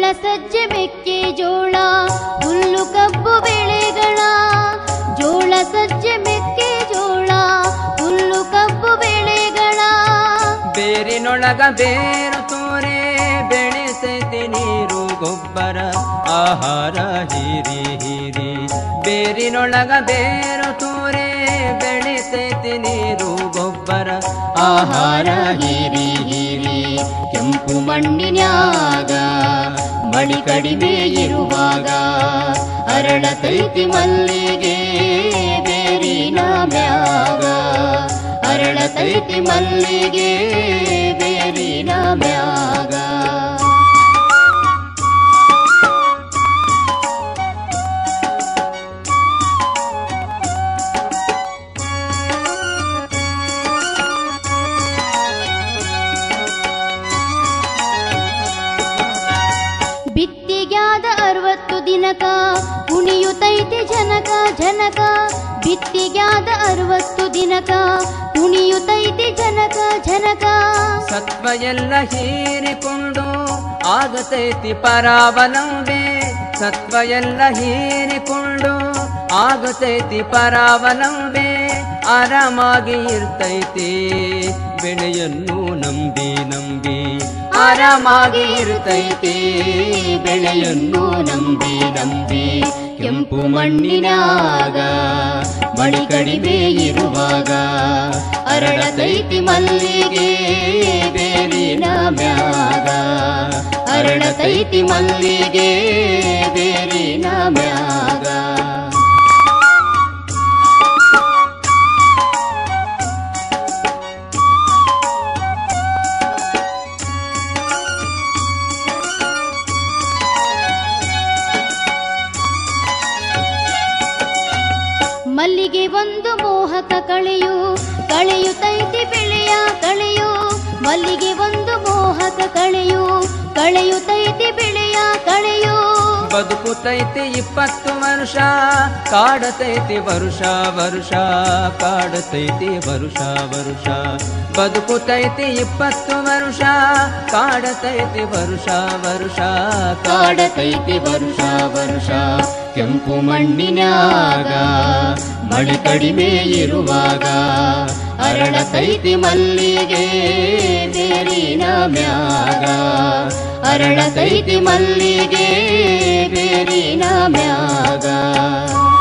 ಸಜ್ಜೆ ಮೆಕ್ಕೆ ಜೋಳ ಹುಲ್ಲು ಕಬ್ಬು ಬೆಳೆಗಳ ಜೋಳ ಸಜ್ಜೆ ಮೆಕ್ಕೆ ಜೋಳ ಹುಲ್ಲು ಕಬ್ಬು ಬೆಳೆಗಳ ಬೇರಿನೊಳಗ ಬೇರು ತೋರೆ ಬೆಳೆಸೈತೆ ನೀರು ಗೊಬ್ಬರ ಆಹಾರ ಹೀರಿ ಹೀರಿ ಬೇರಿನೊಳಗ ಬೇರು ತೋರೆ ಬೆಳೆಸೈತೆ ನೀರು ಗೊಬ್ಬರ ಆಹಾರ ಹೀರಿ ಹೀರಿ ಕೆಂಪು ಮಣ್ಣಿನ್ಯಾಗ ಮಳಿ ಕಡಿಮೆ ಇರುವಾಗ ಅರಳತೈತಿ ಮಲ್ಲಿಗೆ ಬೇರಿನ ಮ್ಯಾಗ ಅರಳತೈತಿ ಮಲ್ಲಿಗೆ ಬೇರಿನ ಮ್ಯಾಗ ಬಿತ್ತಿಗ್ಯಾದ ಅರವತ್ತು ದಿನಕ ಕುಣಿಯುತ್ತೈತೆ ಜನಕ ಜನಕ ಬಿತ್ತಿಗ್ಯಾದ ಅರವತ್ತು ದಿನಕ ಕುಣಿಯುತ್ತೈತೆ ಜನಕ ಜನಕ ಸತ್ವ ಎಲ್ಲ ಹೀರಿಕೊಂಡು ಆಗತೈತಿ ಪರಾವಲಂಬೆ ಸತ್ವ ಎಲ್ಲ ಹೀರಿಕೊಂಡು ಆಗತೈತಿ ಪರಾವಲಂಬೆ ಆರಾಮಾಗಿ ಇರ್ತೈತಿ ಬೆಳೆಯನ್ನು ನಂಬಿ ನಂಬಿ ಆರಾಮಾಗಿ ಇರ್ತೈತಿ ಬೆಳೆಯನ್ನು ನಂಬಿ ನಂಬಿ ಕೆಂಪು ಮಣ್ಣಿನಾಗ ಮಳಿ ಕಡಿಮೆ ಇರುವಾಗ ಅರಳತೈತಿ ಮಲ್ಲಿಗೆ ಬೇರಿನ ಮ್ಯಾಗ ಅರಳತೈತಿ ಮಲ್ಲಿಗೆ ಬೇರಿನ ಮ್ಯಾಗ ಮಲ್ಲಿಗೆ ಒಂದು ಮೋಹಕ ಕಳೆಯು ಕಳೆಯುತ್ತೈತಿ ಬೆಳೆಯ ಕಳೆಯು ಮಲ್ಲಿಗೆ ಒಂದು ಮೋಹಕ ಕಳೆಯು ಕಳೆಯುತ್ತೈತಿ ಬೆಳೆಯ ಕಳೆಯು ಬದುಕುತೈತಿ ಇಪ್ಪತ್ತು ವರ್ಷ ಕಾಡತೈತಿ ವರುಷ ವರುಷ ಕಾಡತೈತಿ ವರುಷ ವರುಷ ಬದುಕುತೈತಿ ಇಪ್ಪತ್ತು ವರ್ಷ ಕಾಡತೈತಿ ವರುಷ ವರುಷ ಕಾಡತೈತಿ ವರುಷ ವರುಷ ಕೆಂಪು ಮಣ್ಣಿನ್ಯಾಗ ಮಳಿ ಕಡಿಮೆ ಇರುವಾಗ ಅರಳತೈತಿ ಮಲ್ಲಿಗೆ ಬೇರಿನ ಮ್ಯಾಗ ಅರಳತೈತಿ ಮಲ್ಲಿಗೆ ಬೇರಿನ ಮ್ಯಾಗ